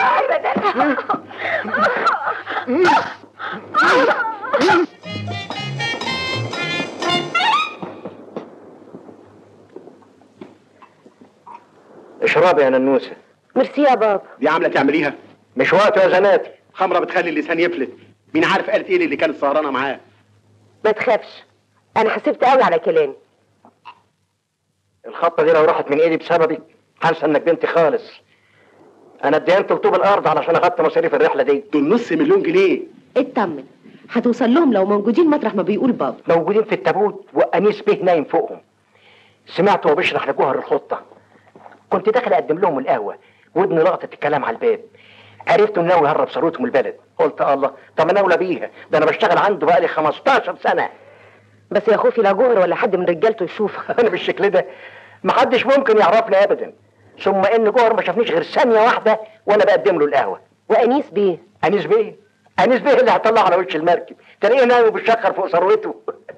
اشربي يا ننوسه ميرسي يا بابا دي عامله تعمليها مش وقت يا زناتي خمره بتخلي اللسان يفلت مين عارف قالت ايه اللي كانت سهرانه معاه ما تخافش انا حسبت قوي على كلامي الخطه دي لو راحت من ايدي بسببك هنسى انك بنتي خالص انا ادينت طوب الارض علشان اخدت مصاريف الرحله دي دول نص مليون جنيه اطمن هتوصل لهم لو موجودين مطرح ما بيقول بابا موجودين في التابوت وانيس به نايم فوقهم سمعت وهو بيشرح لجوهر الخطه كنت داخل اقدم لهم القهوه ودني لقطت الكلام على الباب عرفت انه ناوي يهرب ثروتهم البلد قلت الله طب انا اولى بيها ده انا بشتغل عنده بقالي 15 سنه بس يا خوفي لا جوهر ولا حد من رجالته يشوفك انا بالشكل ده محدش ممكن يعرفني ابدا ثم ان جوهر ما شافنيش غير ثانيه واحده وانا بقدم له القهوه وانيس بيه انيس بيه انيس بيه اللي هطلع على وش المركب تلاقيه نايم وبيشخر فوق ثروته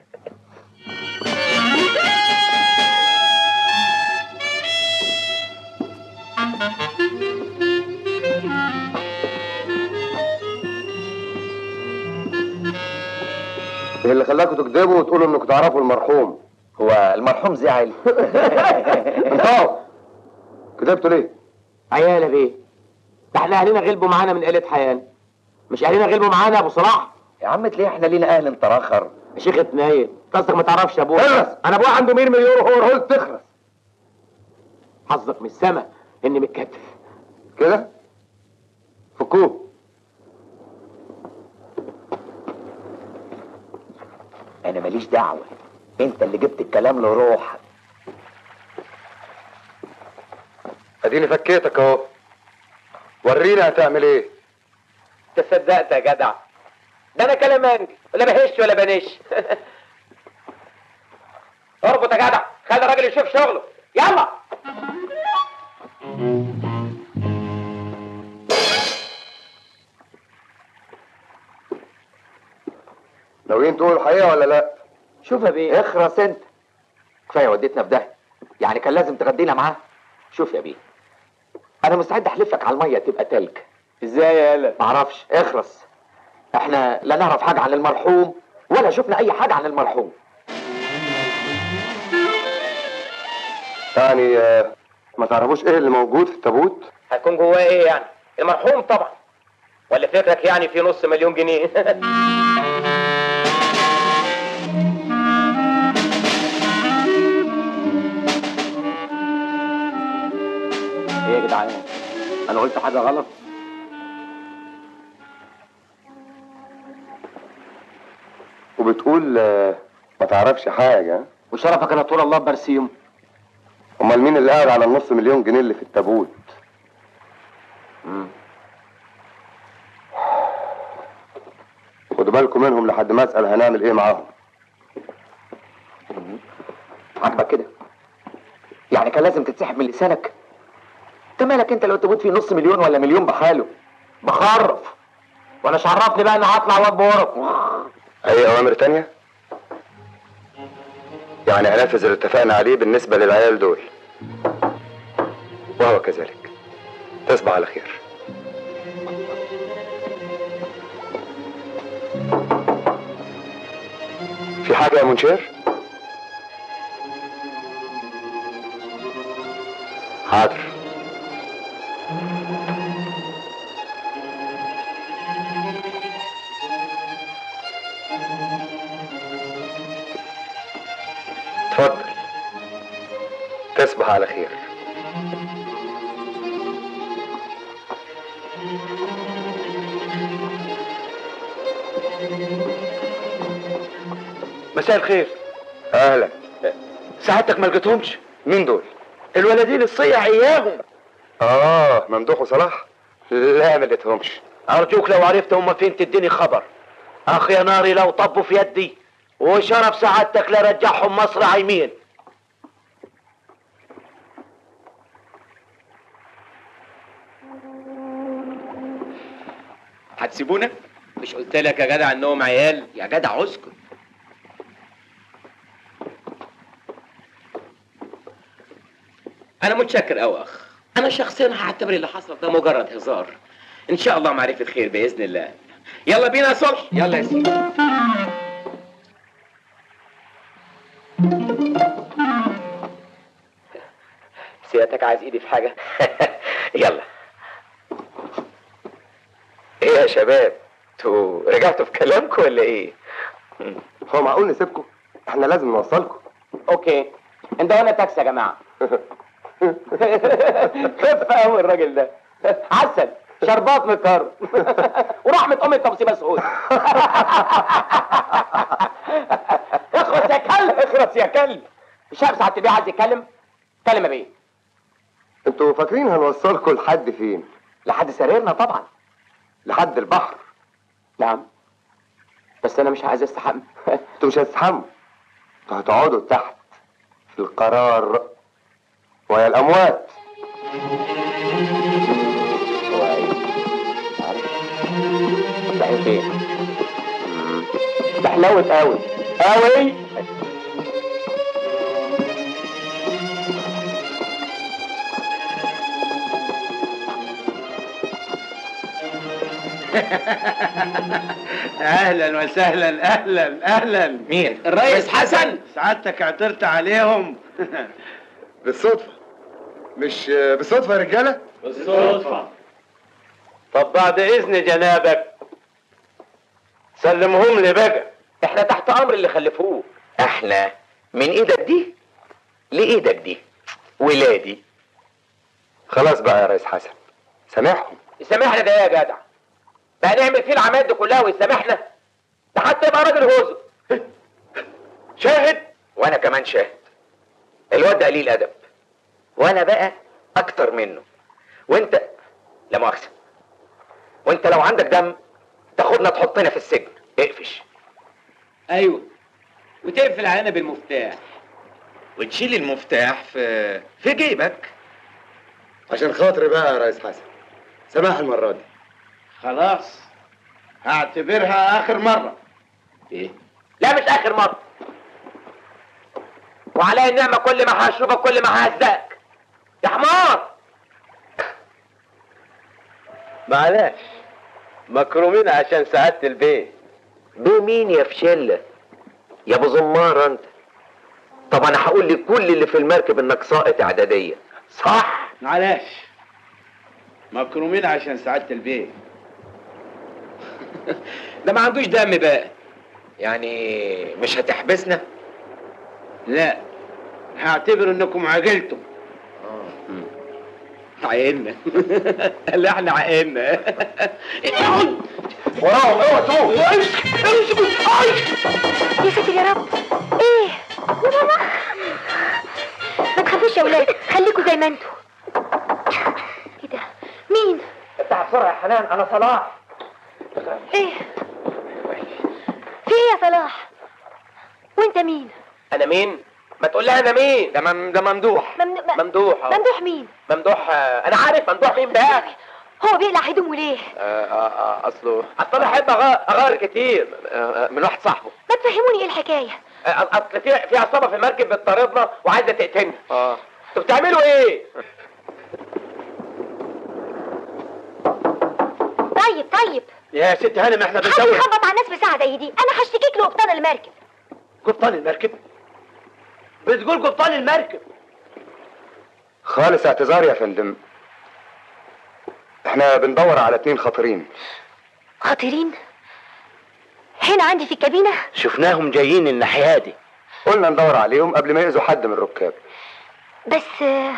ايه اللي خلاكوا تكذبوا وتقولوا انكم تعرفوا المرحوم هو المرحوم زعل انتوا كذبتوا ليه عيالة بيه ده احنا اهلنا غلبوا معانا من قلة حيال مش اهلنا غلبوا معانا يا ابو صلاح يا عم تلاقي احنا لينا اهل انت راخر يا شيخ اتنايل قصدك ما تعرفش ابوه اخرس انا ابويا عنده 100 مليون وهو قلت تخرس حظك من السما اني متكتف كده فكوه انا ماليش دعوه انت اللي جبت الكلام لروحك اديني فكيتك اهو ورينا هتعمل ايه تصدقت يا جدع ده انا كلامنج لا بهش ولا بنش اربط يا جدع خلي الراجل يشوف شغله يلا ناويين تقولوا الحقيقه ولا لا شوف يا بيه اخرس انت كفايه وديتنا في ده يعني كان لازم تغدينا معاه شوف يا بيه انا مستعد احلفك على الميه تبقى تلج ازاي يا يالا معرفش اخرس احنا لا نعرف حاجه عن المرحوم ولا شفنا اي حاجه عن المرحوم يعني آه، ما تعرفوش ايه اللي موجود في التابوت هيكون جواه ايه يعني المرحوم طبعا ولا فكرك يعني في نص مليون جنيه ايه يا جدعان انا قلت حاجه غلط وبتقول آه، ما تعرفش حاجه وشرفك انا طول الله برسيم امال مين اللي قاعد على النص مليون جنيه اللي في التابوت خدوا بالكم منهم لحد ما اسال هنعمل ايه معاهم عاجبك كده يعني كان لازم تتسحب من لسانك انت مالك انت لو تموت فيه نص مليون ولا مليون بحاله بخرف وانا شرفني بقى اني هطلع واد بورف اي اوامر تانية يعني هنفذ اللي اتفقنا عليه بالنسبه للعيال دول وهو كذلك تصبح على خير في حاجه يا منشير حاضر اتفضل تصبح على خير مساء الخير اهلا سعادتك ما لقيتهمش مين دول الولدين الصيع اياهم اه ممدوح وصلاح لا ما لقيتهمش ارجوك لو عرفت هم فين تديني خبر اخ يا ناري لو طبوا في يدي وشرف سعادتك لرجعهم مصر عايمين هتسيبونا مش قلت لك يا جدع انهم عيال يا جدع اسكت انا متشكر قوي اخ انا شخصيا هعتبر اللي حصل ده مجرد هزار ان شاء الله معرفه خير باذن الله يلا بينا يا صلح يلا يا سيدي سيادتك عايز ايدي في حاجه يلا ايه يا شباب انتوا رجعتوا في كلامكم ولا ايه هو معقول نسيبكم احنا لازم نوصلكم اوكي انت وانا تاكسي يا جماعه خف قوي الراجل ده عسل شربات مكر ورحمة أمي التبصي مسعود اخرس يا كلب اخرس يا كلب الشاب ساعة البيع عايز يتكلم كلمة بيه انتوا فاكرين هنوصلكم لحد فين لحد سريرنا طبعا لحد البحر نعم بس أنا مش عايز استحمى انتوا مش هتستحموا انتوا هتقعدوا تحت في القرار ويا الاموات رايحين فين؟ ده حلاوة قوي قوي اهلا وسهلا اهلا اهلا مين؟ الريس حسن سعادتك اعترت عليهم بالصدفه مش بالصدفه يا رجاله بالصدفة طب بعد اذن جنابك سلمهم لي بقى احنا تحت امر اللي خلفوه احنا من ايدك دي لايدك دي ولادي خلاص بقى يا ريس حسن سامحهم يسامحنا ده إيه يا جدع بقى نعمل فيه العماد دي كلها ويسامحنا ده حتى يبقى راجل هوزو شاهد وانا كمان شاهد الواد ده قليل ادب وانا بقى اكتر منه وانت لا مؤاخذه وانت لو عندك دم تاخدنا تحطنا في السجن اقفش ايوه وتقفل علينا بالمفتاح وتشيل المفتاح في في جيبك عشان خاطري بقى يا ريس حسن سماح المره دي خلاص هعتبرها اخر مرة ايه لا مش اخر مره وعلي النعمه كل ما هشربك كل ما ههزقك يا حمار معلش مكرومين عشان سعادة البيت بمين يا فشلة يا ابو زمارة انت طب انا هقول لكل اللي في المركب انك ساقط اعدادية صح معلش مكرومين عشان سعادة البيت ده ما عندوش دم بقى يعني مش هتحبسنا لا هعتبر انكم عجلتم عقلنا لا احنا عقلنا وراهم اوعى تقوم يا ساتر يا رب ايه يا ماما ما تخافوش يا ولاد خليكوا زي ما انتوا ايه ده مين افتح بسرعه يا حنان انا صلاح ايه في ايه يا صلاح وانت مين انا مين ما تقول لها انا مين ده مم... ده ممدوح ممن... م... ممدوح أهو. ممدوح مين ممدوح آه، انا عارف ممدوح مين بقى هو بيقلع هدومه ليه اصله اصل انا احب أغار, اغار كتير آه، آه، من واحد صاحبه ما تفهموني ايه الحكايه آه، اصل في في عصابه في المركب بتطاردنا وعايزه تقتلنا اه انتوا بتعملوا ايه طيب طيب يا ست هانم احنا حد بنسوي يخبط على الناس بساعة زي دي انا هشتكيك لقبطان المركب قبطان المركب بتقول قبطان المركب خالص اعتذار يا فندم احنا بندور على اتنين خطيرين خطيرين هنا عندي في الكابينة شفناهم جايين الناحيه دي قلنا ندور عليهم قبل ما يأذوا حد من الركاب بس آه،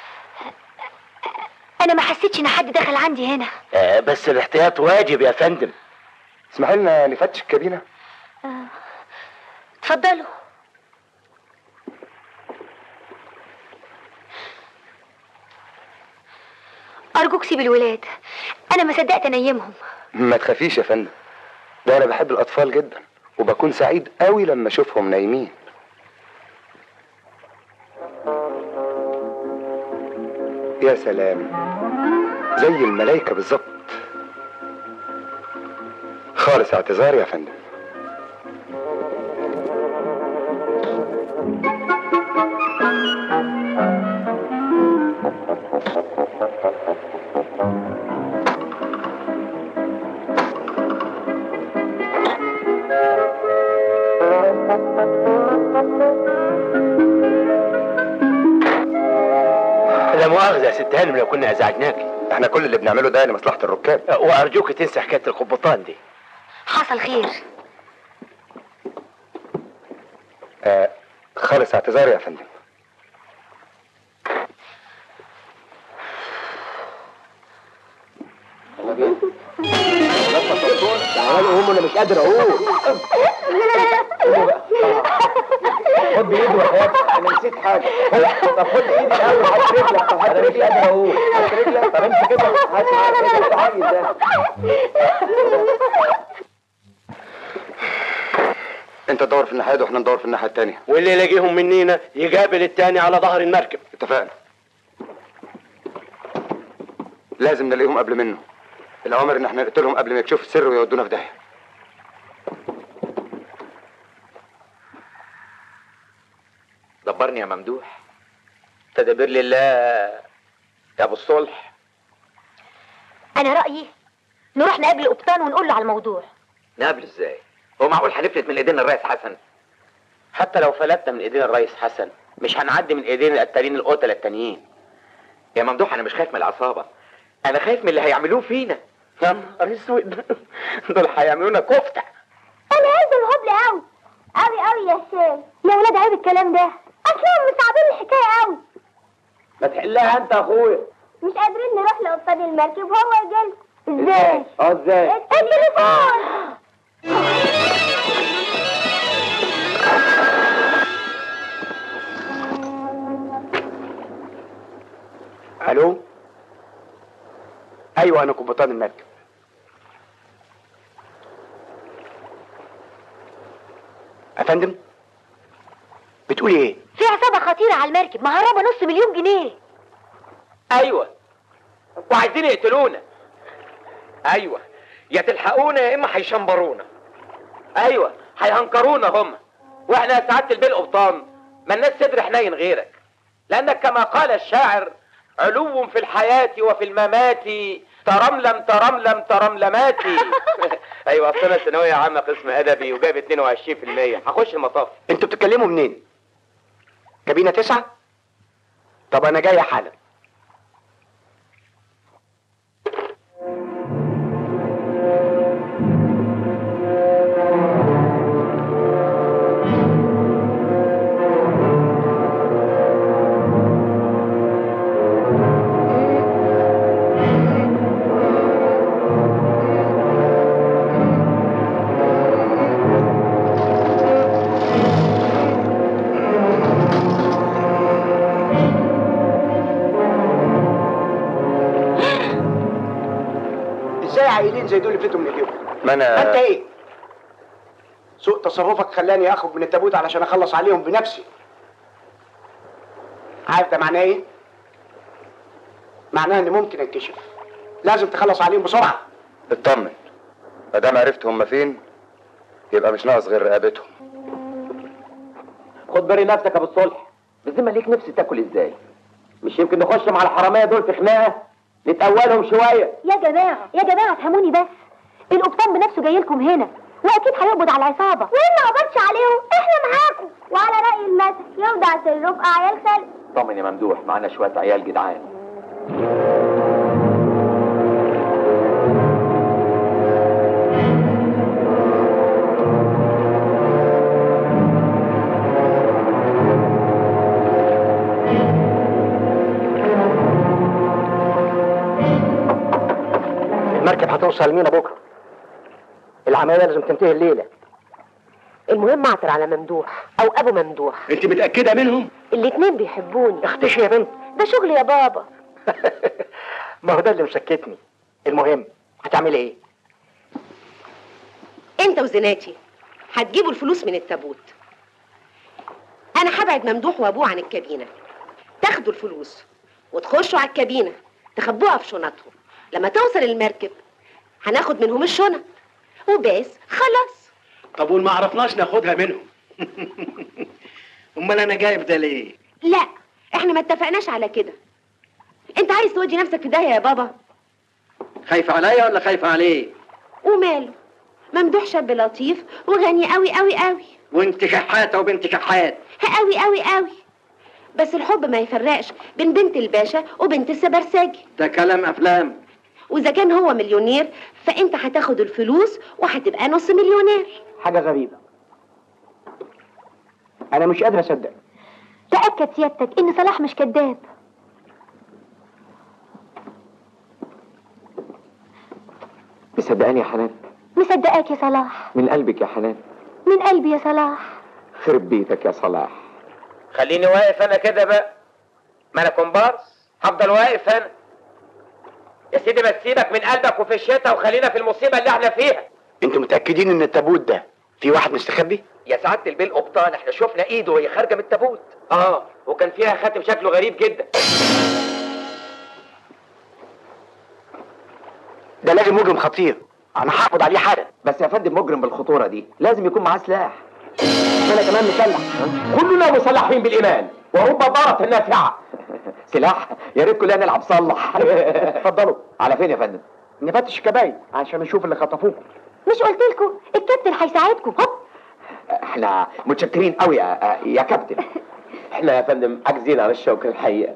انا ما حسيتش ان حد دخل عندي هنا آه بس الاحتياط واجب يا فندم اسمح لنا نفتش الكابينة آه، اتفضلوا ارجوك سيب الولاد انا ما صدقت انيمهم ما تخافيش يا فندم ده انا بحب الاطفال جدا وبكون سعيد قوي لما اشوفهم نايمين يا سلام زي الملايكة بالظبط خالص اعتذار يا فندم لا مؤاخذه يا ست هانم لو كنا ازعجناك احنا كل اللي بنعمله ده لمصلحة الركاب آه، وارجوك تنسى حكايه القبطان دي حصل خير آه خالص اعتذار يا فندم تعالوا هم انا مش قادر اقول خد بايدي وحياتك انا نسيت حاجه طب خد ايدي الاول حط رجلك طب حط رجلك قادر اقول حط رجلك طب امسك كده هات كده التعامل ده انت تدور في الناحية دي واحنا ندور في الناحية التانية واللي يلاقيهم منينا يقابل التاني على ظهر المركب اتفقنا لازم نلاقيهم قبل منه الاوامر ان احنا نقتلهم قبل ما يكشفوا السر ويودونا في داهيه دبرني يا ممدوح تدبر لله يا ابو الصلح انا رايي نروح نقابل القبطان ونقول له على الموضوع نقابل ازاي هو معقول هنفلت من ايدين الرئيس حسن حتى لو فلتنا من ايدين الرئيس حسن مش هنعدي من ايدين القتالين القتله التانيين يا ممدوح انا مش خايف من العصابه انا خايف من اللي هيعملوه فينا يا نهار اسود دول هيعملونا كفته انا قلبي مهبل قوي قوي قوي يا هشام يا ولاد عيب الكلام ده اصلا مصعبين الحكايه قوي ما تحلها انت يا اخويا مش قادرين نروح لقبطان المركب وهو يجي ازاي اه ازاي التليفون الو ايوه انا قبطان المركب افندم بتقولي ايه في عصابه خطيره على المركب مهربه نص مليون جنيه ايوه وعايزين يقتلونا ايوه يا تلحقونا يا اما هيشمبرونا ايوه هيهنكرونا هم واحنا يا سعاده البيه القبطان ما الناس صدر حنين غيرك لانك كما قال الشاعر علو في الحياه وفي الممات ترملم ترملم ترملماتي ايوه اصل انا ثانويه عامه قسم ادبي وجايب 22% هخش المطاف انتوا بتتكلموا منين كابينه تسعة طب انا جاي حالا ازاي عائلين زي دول يفلتوا من ايديهم ما انت انا ايه سوء تصرفك خلاني اخرج من التابوت علشان اخلص عليهم بنفسي عارف ده معناه ايه معناه ان ممكن انكشف لازم تخلص عليهم بسرعه اطمن ما دام عرفت هم فين يبقى مش ناقص غير رقبتهم خد بالي نفسك يا ابو الصلح بالذمه ليك نفسي تاكل ازاي مش يمكن نخش مع الحراميه دول في خناقه نتأولهم شويه يا جماعه يا جماعه افهموني بس القبطان بنفسه جاي لكم هنا واكيد هيقبض على العصابه وإن ما قبضش عليهم احنا معاكم وعلى رأي المثل يوضع سركم أعيال خلق طمن يا ممدوح معانا شويه عيال جدعان المركب هتوصل مينا بكره العمليه لازم تنتهي الليله المهم اعثر على ممدوح او ابو ممدوح انت متاكده منهم الاتنين بيحبوني اختشي يا بنت ده شغل يا بابا ما هو ده اللي مسكتني المهم هتعملي ايه انت وزناتي هتجيبوا الفلوس من التابوت انا هبعد ممدوح وابوه عن الكابينه تاخدوا الفلوس وتخشوا على الكابينه تخبوها في شنطهم لما توصل المركب هناخد منهم الشنط وبس خلاص طب وما عرفناش ناخدها منهم امال انا جايب ده ليه لا احنا ما اتفقناش على كده انت عايز تودي نفسك في داهيه يا بابا خايفه عليا ولا خايفه عليه وماله ممدوح شاب لطيف وغني قوي قوي قوي وانت شحاته وبنت شحات قوي قوي قوي بس الحب ما يفرقش بين بنت الباشا وبنت السبرساجي ده كلام افلام واذا كان هو مليونير فانت هتاخد الفلوس وهتبقى نص مليونير حاجه غريبه انا مش قادر اصدق تأكد سيادتك إن صلاح مش كذاب مصدقاني يا حنان مصدقاك يا صلاح من قلبك يا حنان من قلبي يا صلاح خرب بيتك يا صلاح خليني واقف انا كده بقى ما انا كومبارس هفضل واقف انا يا سيدي ما تسيبك من قلبك وفي الشتاء وخلينا في المصيبه اللي احنا فيها انتوا متاكدين ان التابوت ده في واحد مستخبي يا سعاده البيه القبطان احنا شفنا ايده وهي خارجه من التابوت اه وكان فيها خاتم شكله غريب جدا ده لازم مجرم خطير انا هقبض عليه حالا بس يا فندم مجرم بالخطوره دي لازم يكون معاه سلاح انا كمان مسلح كلنا مسلحين بالايمان ورب ضاره نافعه سلاح يا ريت كلنا نلعب صلح اتفضلوا على فين يا فندم نفتش الكباين عشان نشوف اللي خطفوه مش قلت لكم الكابتن هيساعدكم هوب احنا متشكرين قوي يا, يا كابتن احنا يا فندم عاجزين على الشوكه الحقيقه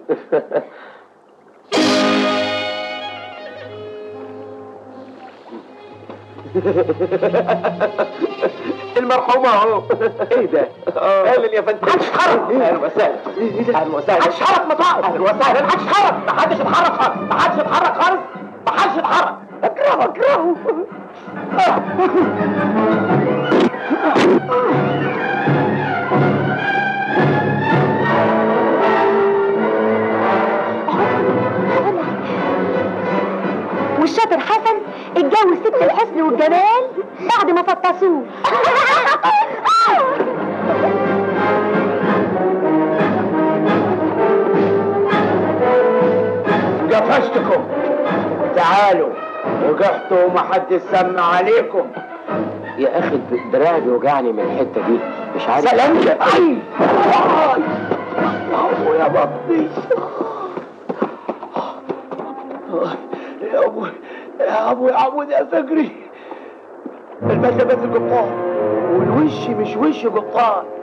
المرحومه اهو ايه ده؟ اهلا يا فندم محدش يتحرك اهلا وسهلا اهلا وسهلا محدش يتحرك مطاعم اهلا وسهلا محدش يتحرك محدش يتحرك خالص محدش يتحرك خالص محدش يتحرك اكرهه اكرهه والشاطر حسن اتجوز ست الحسن والجمال بعد ما فطسوه قفشتكم تعالوا وقحتوا وما حد سمع عليكم يا اخي دراعي بيوجعني من الحته دي مش عارف سلامتك اي ابو يا بطني يا ابو يا ابو يا عمود يا فكري الباشا بس قبطان والوش مش وش قبطان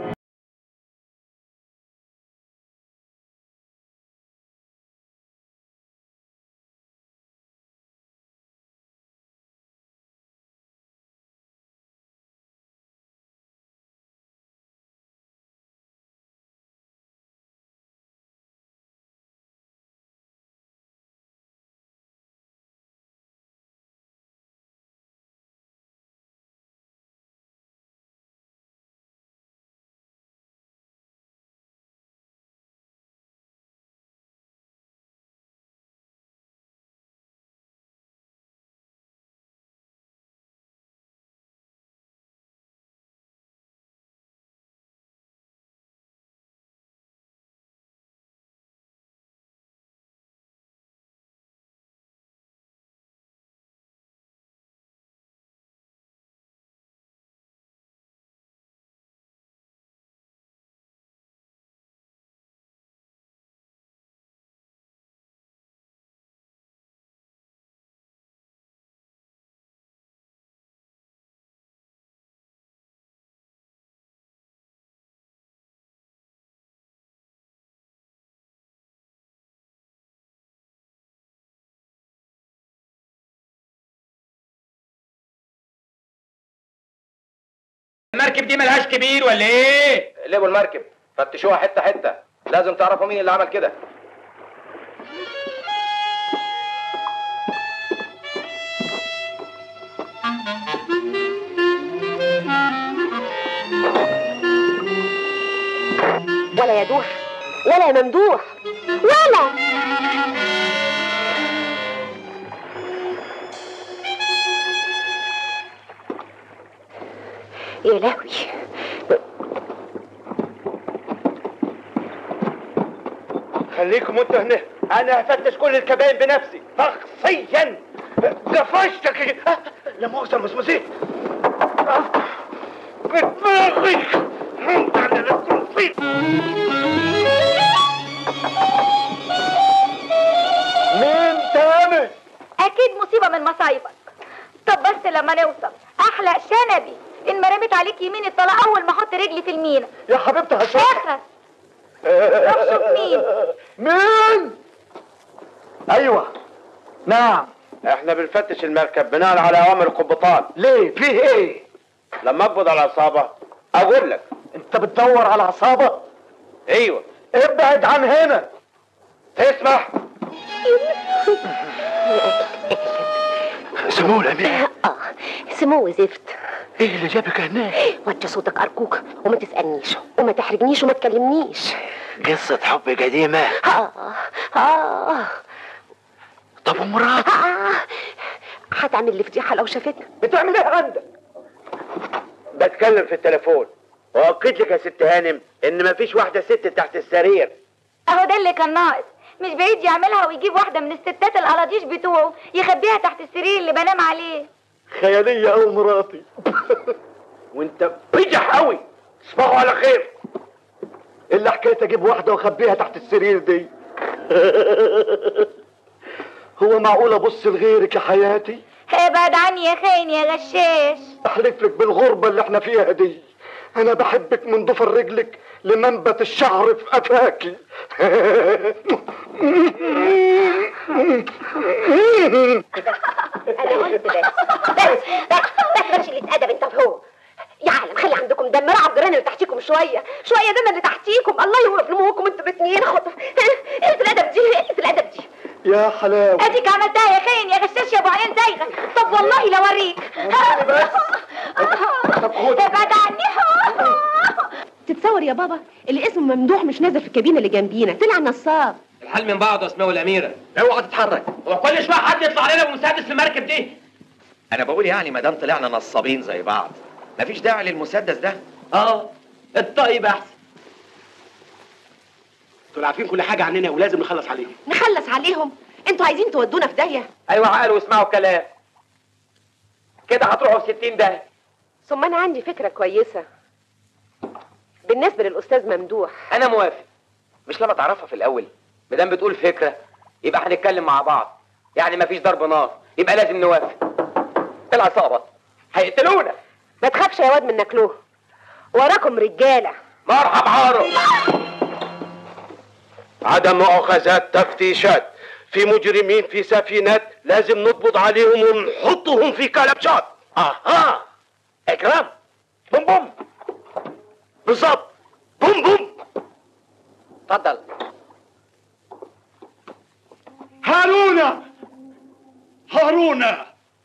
المركب دي ملهاش كبير ولا ايه قلبوا المركب فتشوها حته حته لازم تعرفوا مين اللي عمل كده ولا يا دوح ولا يا ممدوح ولا يا لهوي خليكم انتوا هنا انا هفتش كل الكباين بنفسي شخصيا قفشتك لا مؤاخذة يا مسموسين بدماغي انت اللي بتنصيب مين تاني اكيد مصيبه من مصايبك طب بس لما نوصل احلق شنبي ان ما رميت عليك يمين الطلاق اول ما احط رجلي في المينا يا حبيبتي هشوف اخس روح شوف مين مين ايوه نعم احنا بنفتش المركب بناء على اوامر القبطان ليه فيه ايه لما اقبض على العصابة اقول لك انت بتدور على عصابه ايوه ابعد عن هنا تسمح سمو الامير اه سمو زفت ايه اللي جابك هناك وطي صوتك ارجوك وما تسالنيش وما تحرجنيش وما تكلمنيش قصة حب قديمة اه اه طب ومرات آه. هتعمل لي فضيحه لو شافتنا بتعمل ايه عندك بتكلم في التليفون واكد لك يا ست هانم ان مفيش واحدة ست تحت السرير اهو ده اللي كان ناقص مش بعيد يعملها ويجيب واحده من الستات القراطيش بتوعه يخبيها تحت السرير اللي بنام عليه خياليه او مراتي وانت بجح قوي تصبحوا على خير اللي حكايه اجيب واحده واخبيها تحت السرير دي هو معقول ابص لغيرك يا حياتي ابعد عني يا خاين يا غشاش احلف لك بالغربه اللي احنا فيها دي انا بحبك من ضفر رجلك لمنبت الشعر في قفاكي انا قلت بس بس بس بس اللي اتأدب انت وهو يا عالم خلي عندكم دم رعب جيران اللي تحتيكم شويه شويه دم اللي تحتيكم الله يوقف لموكم انتوا الاثنين خد ايه الادب دي ايه الادب دي يا حلاوه اديك عملتها يا خاين يا غشاش يا ابو عينين زايغه طب والله لو اوريك ابعد عني تتصور يا بابا اللي اسمه ممدوح مش نازل في الكابينه اللي جنبينا طلع نصاب الحال من بعض اسمه الاميره اوعى تتحرك هو كل شويه حد يطلع لنا بمسدس في المركب دي انا بقول يعني ما دام طلعنا نصابين زي بعض مفيش داعي للمسدس ده اه الطيب احسن دول عارفين كل حاجة عننا ولازم نخلص عليهم نخلص عليهم انتوا عايزين تودونا في داهيه ايوه عقل واسمعوا الكلام كده هتروحوا في 60 ده ثم انا عندي فكره كويسه بالنسبه للاستاذ ممدوح انا موافق مش لما تعرفها في الاول مادام بتقول فكره يبقى هنتكلم مع بعض يعني مفيش ضرب نار يبقى لازم نوافق العصابه هيقتلونا ما تخافش يا واد من ناكلوه وراكم رجاله مرحب عارو عدم مؤاخذات تفتيشات في مجرمين في سفينات لازم نقبض عليهم ونحطهم في كلبشات اها اكرام بوم بوم بالظبط بوم بوم اتفضل هارونا هارونا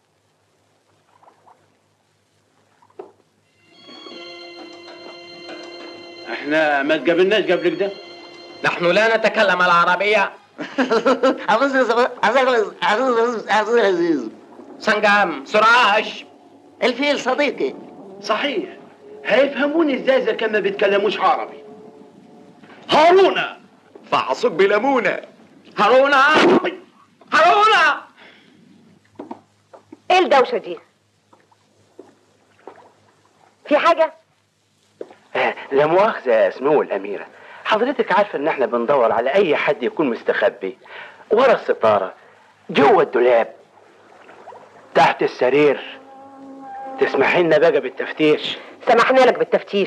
احنا ما تقابلناش قبل كده نحن لا نتكلم العربيه سنجام سراج الفيل صديقي صحيح هيفهموني ازاي اذا كان ما بيتكلموش عربي هارونا فعصوك بليمونه هارونا هارونا ايه الدوشه دي في حاجه آه، لا مؤاخذة يا سمو الأميرة حضرتك عارفة إن إحنا بندور على أي حد يكون مستخبي ورا الستارة جوه الدولاب تحت السرير تسمحي لنا بقى بالتفتيش سمحنا لك بالتفتيش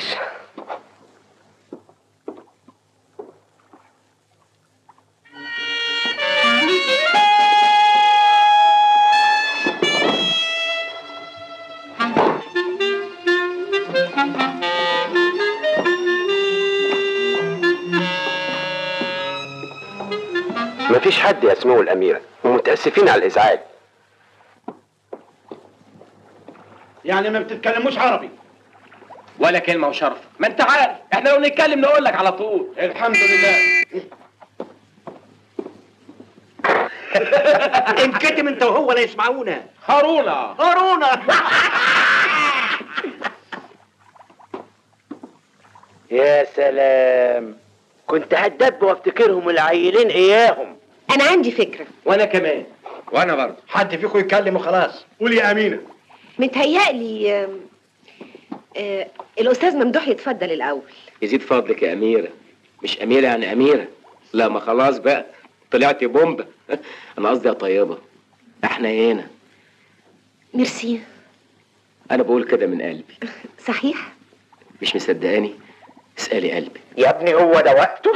حد يا سمو الاميره ومتاسفين على الازعاج يعني ما بتتكلموش عربي ولا كلمة وشرف ما انت عارف احنا لو نتكلم نقول لك على طول الحمد لله انكتم انت وهو لا يسمعونا هارونا هارونا يا سلام كنت هتدب وافتكرهم العيلين اياهم انا عندي فكره وانا كمان وانا برضه حد فيكم يتكلم وخلاص قول يا امينه متهيألي آم، آه الاستاذ ممدوح يتفضل الاول يزيد فضلك يا أميرة مش أميرة يعني أميرة لا ما خلاص بقى طلعتي بومبا أنا قصدي يا طيبة احنا هنا ميرسي أنا بقول كده من قلبي صحيح مش مصدقاني اسألي قلبي يا ابني هو ده وقته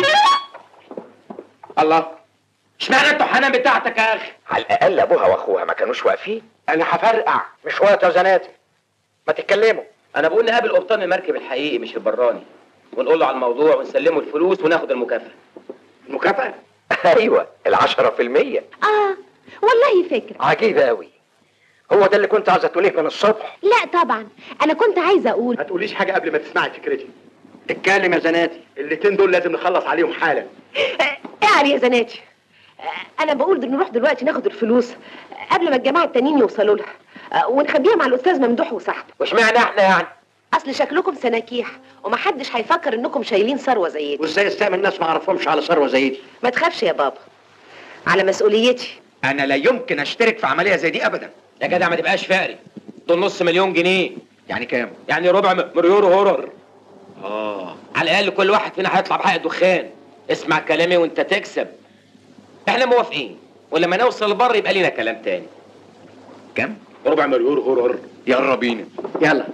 الله اشمعنى انتوا حنان بتاعتك يا أخي على الاقل ابوها واخوها ما كانوش واقفين انا هفرقع مش وقت يا زناتي ما تتكلموا أنا بقول نقابل قبطان المركب الحقيقي مش البراني ونقول له على الموضوع ونسلمه الفلوس وناخد المكافأة المكافأة ايوه العشرة في المية اه والله فكره عجيب قوي هو ده اللي كنت عايزه تقوليه من الصبح لا طبعا انا كنت عايزه اقول ما تقوليش حاجه قبل ما تسمعي فكرتي اتكلم يا زناتي الاتنين دول لازم نخلص عليهم حالا اعري يا زناتي آه، انا بقول دل- نروح دلوقتي ناخد الفلوس آه، قبل ما الجماعه التانيين يوصلوا لها آه، ونخبيها مع الاستاذ ممدوح وصاحبه واشمعنى احنا يعني اصل شكلكم سناكيح ومحدش هيفكر انكم شايلين ثروه زي دي وازاي استعمل ناس ما اعرفهمش على ثروه زي دي ما تخافش يا بابا على مسؤوليتي انا لا يمكن اشترك في عمليه زي دي ابدا يا جدع ما تبقاش فقري دول نص مليون جنيه يعني كام يعني ربع م- مليون هورر اه على الأقل كل واحد فينا هيطلع بحق دخان اسمع كلامي وانت تكسب احنا موافقين ولما نوصل البر يبقى لينا كلام تاني كام ربع مليون هورر يلا بينا يلا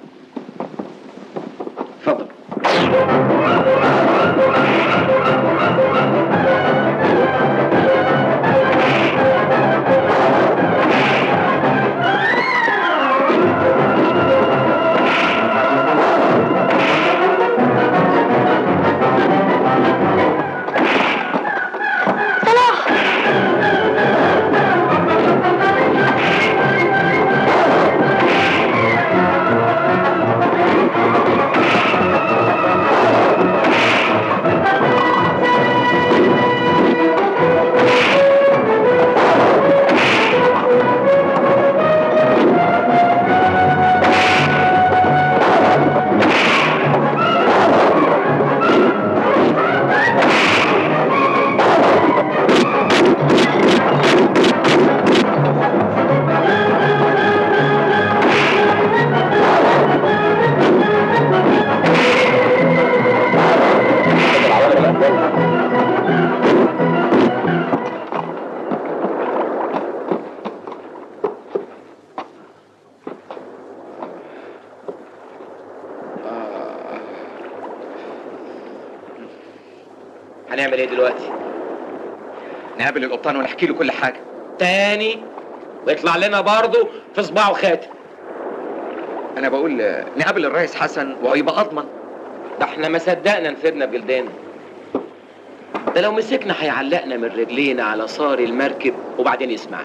اتفضل هنعمل ايه دلوقتي نقابل القبطان ونحكي له كل حاجه تاني ويطلع لنا برضه في صباعه خاتم انا بقول آه، نقابل الرئيس حسن ويبقى اضمن ده احنا ما صدقنا نفدنا بجلدنا ده لو مسكنا هيعلقنا من رجلينا على صار المركب وبعدين يسمعنا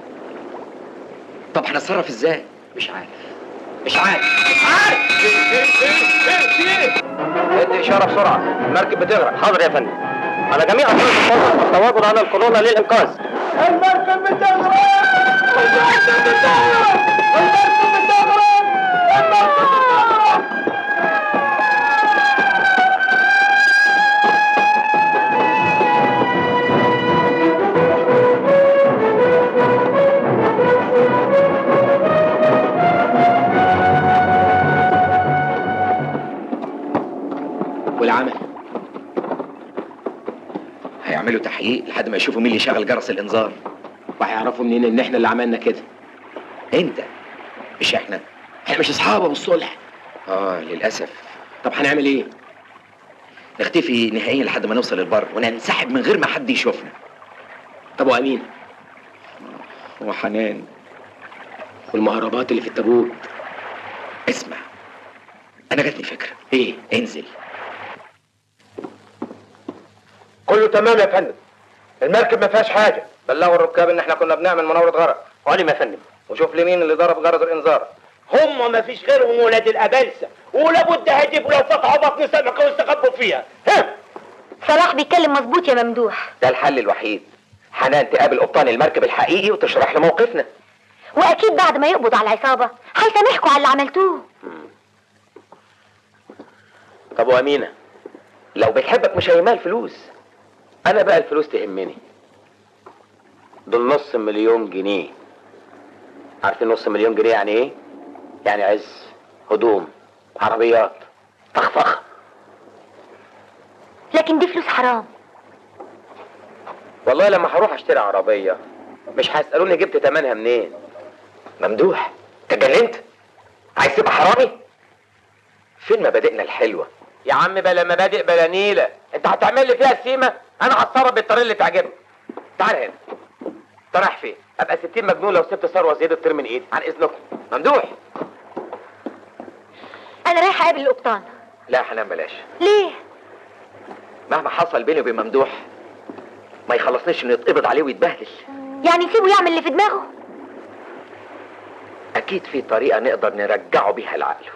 طب هنتصرف ازاي مش عارف مش عارف مش عارف ايه ايه ايه ايه ادي اشاره بسرعه المركب بتغرق حاضر يا فندم على جميع افراد الفضل التواجد على القانون للانقاذ المركب بتغرق المركب بتغرق المركب بتغرق المركب بتغرق والعمل هيعملوا تحقيق لحد ما يشوفوا مين اللي شغل جرس الانذار وهيعرفوا منين ان احنا اللي عملنا كده انت مش احنا احنا مش اصحاب ابو الصلح اه للاسف طب هنعمل ايه نختفي نهائيا لحد ما نوصل البر وننسحب من غير ما حد يشوفنا طب وامين وحنان والمهربات اللي في التابوت اسمع انا جاتني فكره ايه انزل كله تمام يا فندم المركب ما فيهاش حاجه بلغوا الركاب ان احنا كنا بنعمل مناورة غرق علم يا فندم وشوف لي مين اللي ضرب جرس الانذار هم ما فيش غيرهم ولاد الابلسه ولابد هيجيبوا لو فتحوا بطن سمكه ويستخبوا فيها ها صلاح بيتكلم مظبوط يا ممدوح ده الحل الوحيد حنان تقابل قبطان المركب الحقيقي وتشرح له موقفنا واكيد بعد ما يقبض على العصابه هيسامحكوا على اللي عملتوه طب وامينه لو بتحبك مش هيهمها الفلوس انا بقى الفلوس تهمني دول نص مليون جنيه عارفين نص مليون جنيه يعني ايه يعني عز هدوم عربيات فخفخه لكن دي فلوس حرام والله لما هروح اشتري عربيه مش هيسالوني جبت تمنها منين ممدوح تجننت عايز تبقى حرامي فين مبادئنا الحلوه يا عم بلا مبادئ بلا نيله انت هتعمل لي فيها السيمه انا هتصرف بالطريقه اللي تعجبك تعال هنا انت رايح فين ابقى 60 مجنون لو سبت ثروه زياده تطير من ايدي عن اذنكم ممدوح انا رايحه اقابل القبطان لا حنان بلاش ليه مهما حصل بيني وبين ممدوح ما يخلصنيش انه يتقبض عليه ويتبهدل يعني سيبه يعمل اللي في دماغه اكيد في طريقه نقدر نرجعه بيها لعقله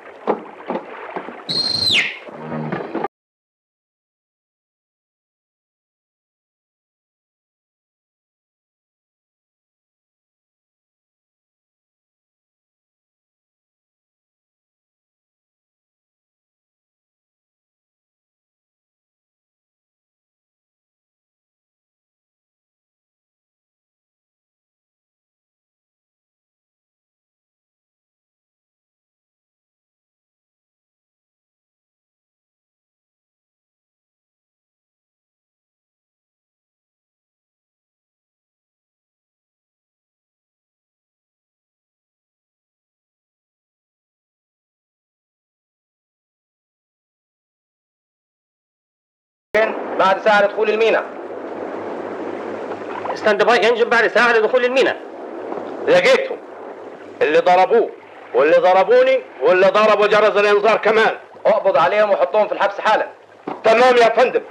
بعد ساعة لدخول المينا ستاند باي انجن بعد ساعه لدخول المينا لقيتهم اللي ضربوه واللي ضربوني واللي ضربوا جرس الانذار كمان اقبض عليهم وحطهم في الحبس حالا تمام يا فندم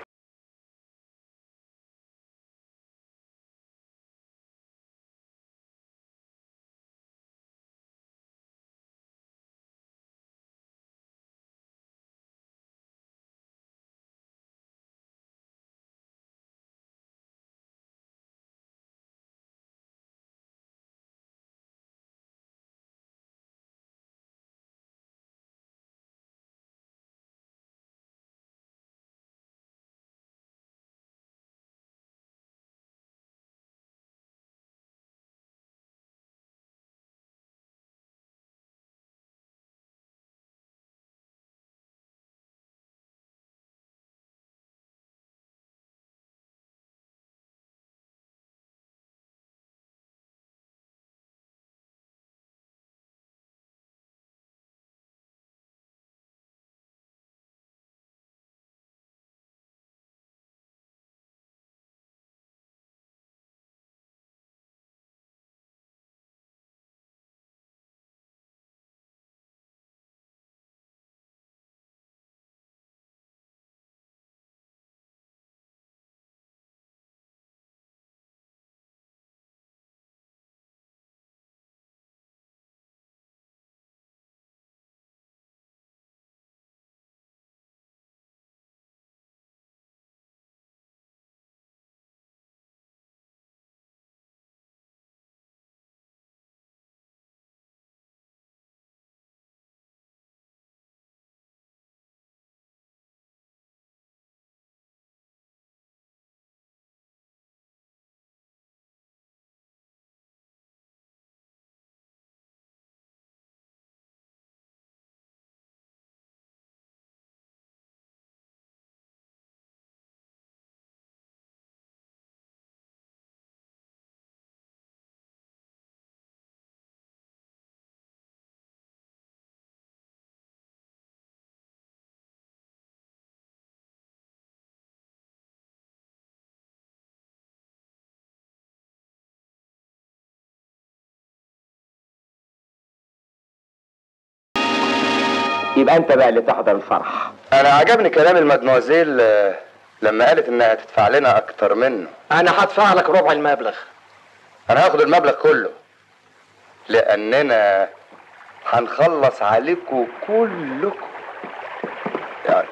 يبقى انت بقى اللي تحضر الفرح انا عجبني كلام المدموزيل آه، لما قالت انها هتدفع لنا اكتر منه انا هدفع لك ربع المبلغ انا هاخد المبلغ كله لاننا هنخلص عليكم كلكم يعني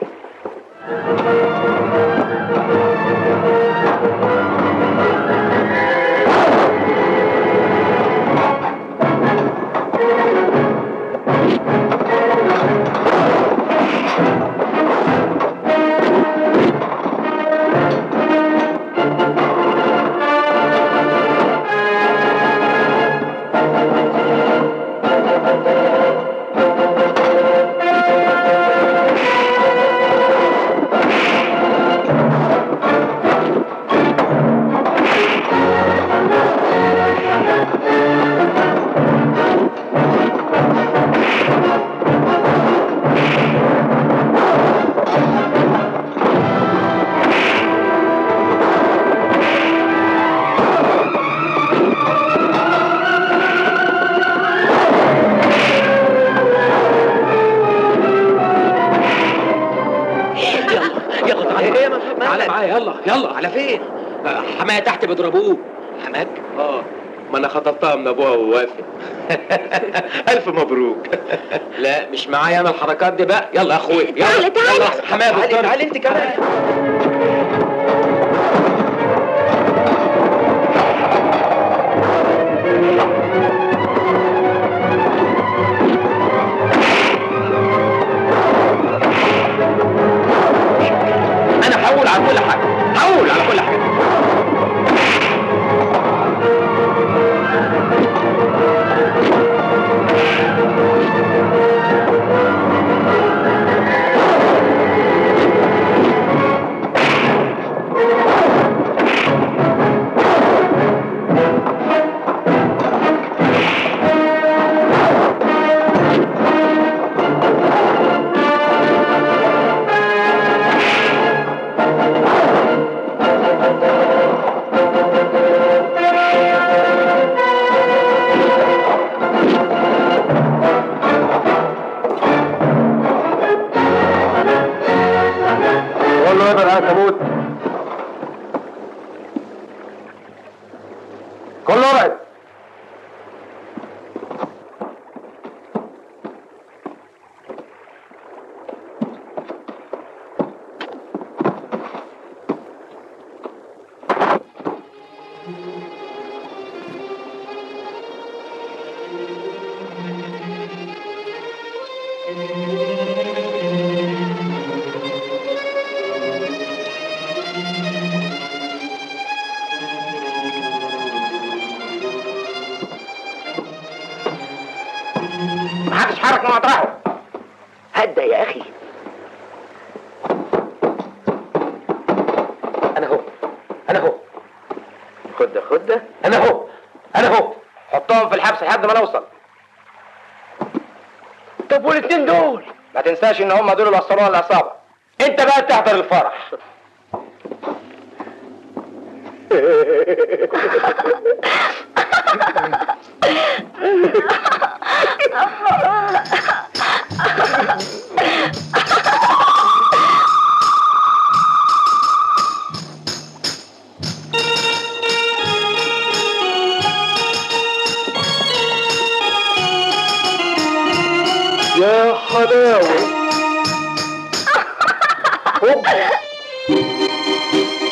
يلا تعالى تعالى معايا يلا يلا على فين؟ آه، حماية تحت بيضربوه حماك؟ اه ما انا خطبتها من ابوها ووافق الف مبروك لا مش معايا انا الحركات دي بقى يلا يا اخويا يلا تعالى، تعالى. يلا أحسن حماية تعالي بتضرب. تعالي انت كمان انا هقول على كل حاجه هقول على كل حاجه كله يقدر عنكبوت كله ابعد محدش حرك من مطرحه هدى يا اخي انا هو انا هو خد ده خد ده انا هو انا هو حطهم في الحبس لحد ما نوصل طب والاتنين دول ما تنساش ان هم دول اللي وصلونا العصابه انت بقى تحضر الفرح يا حلاوة هوب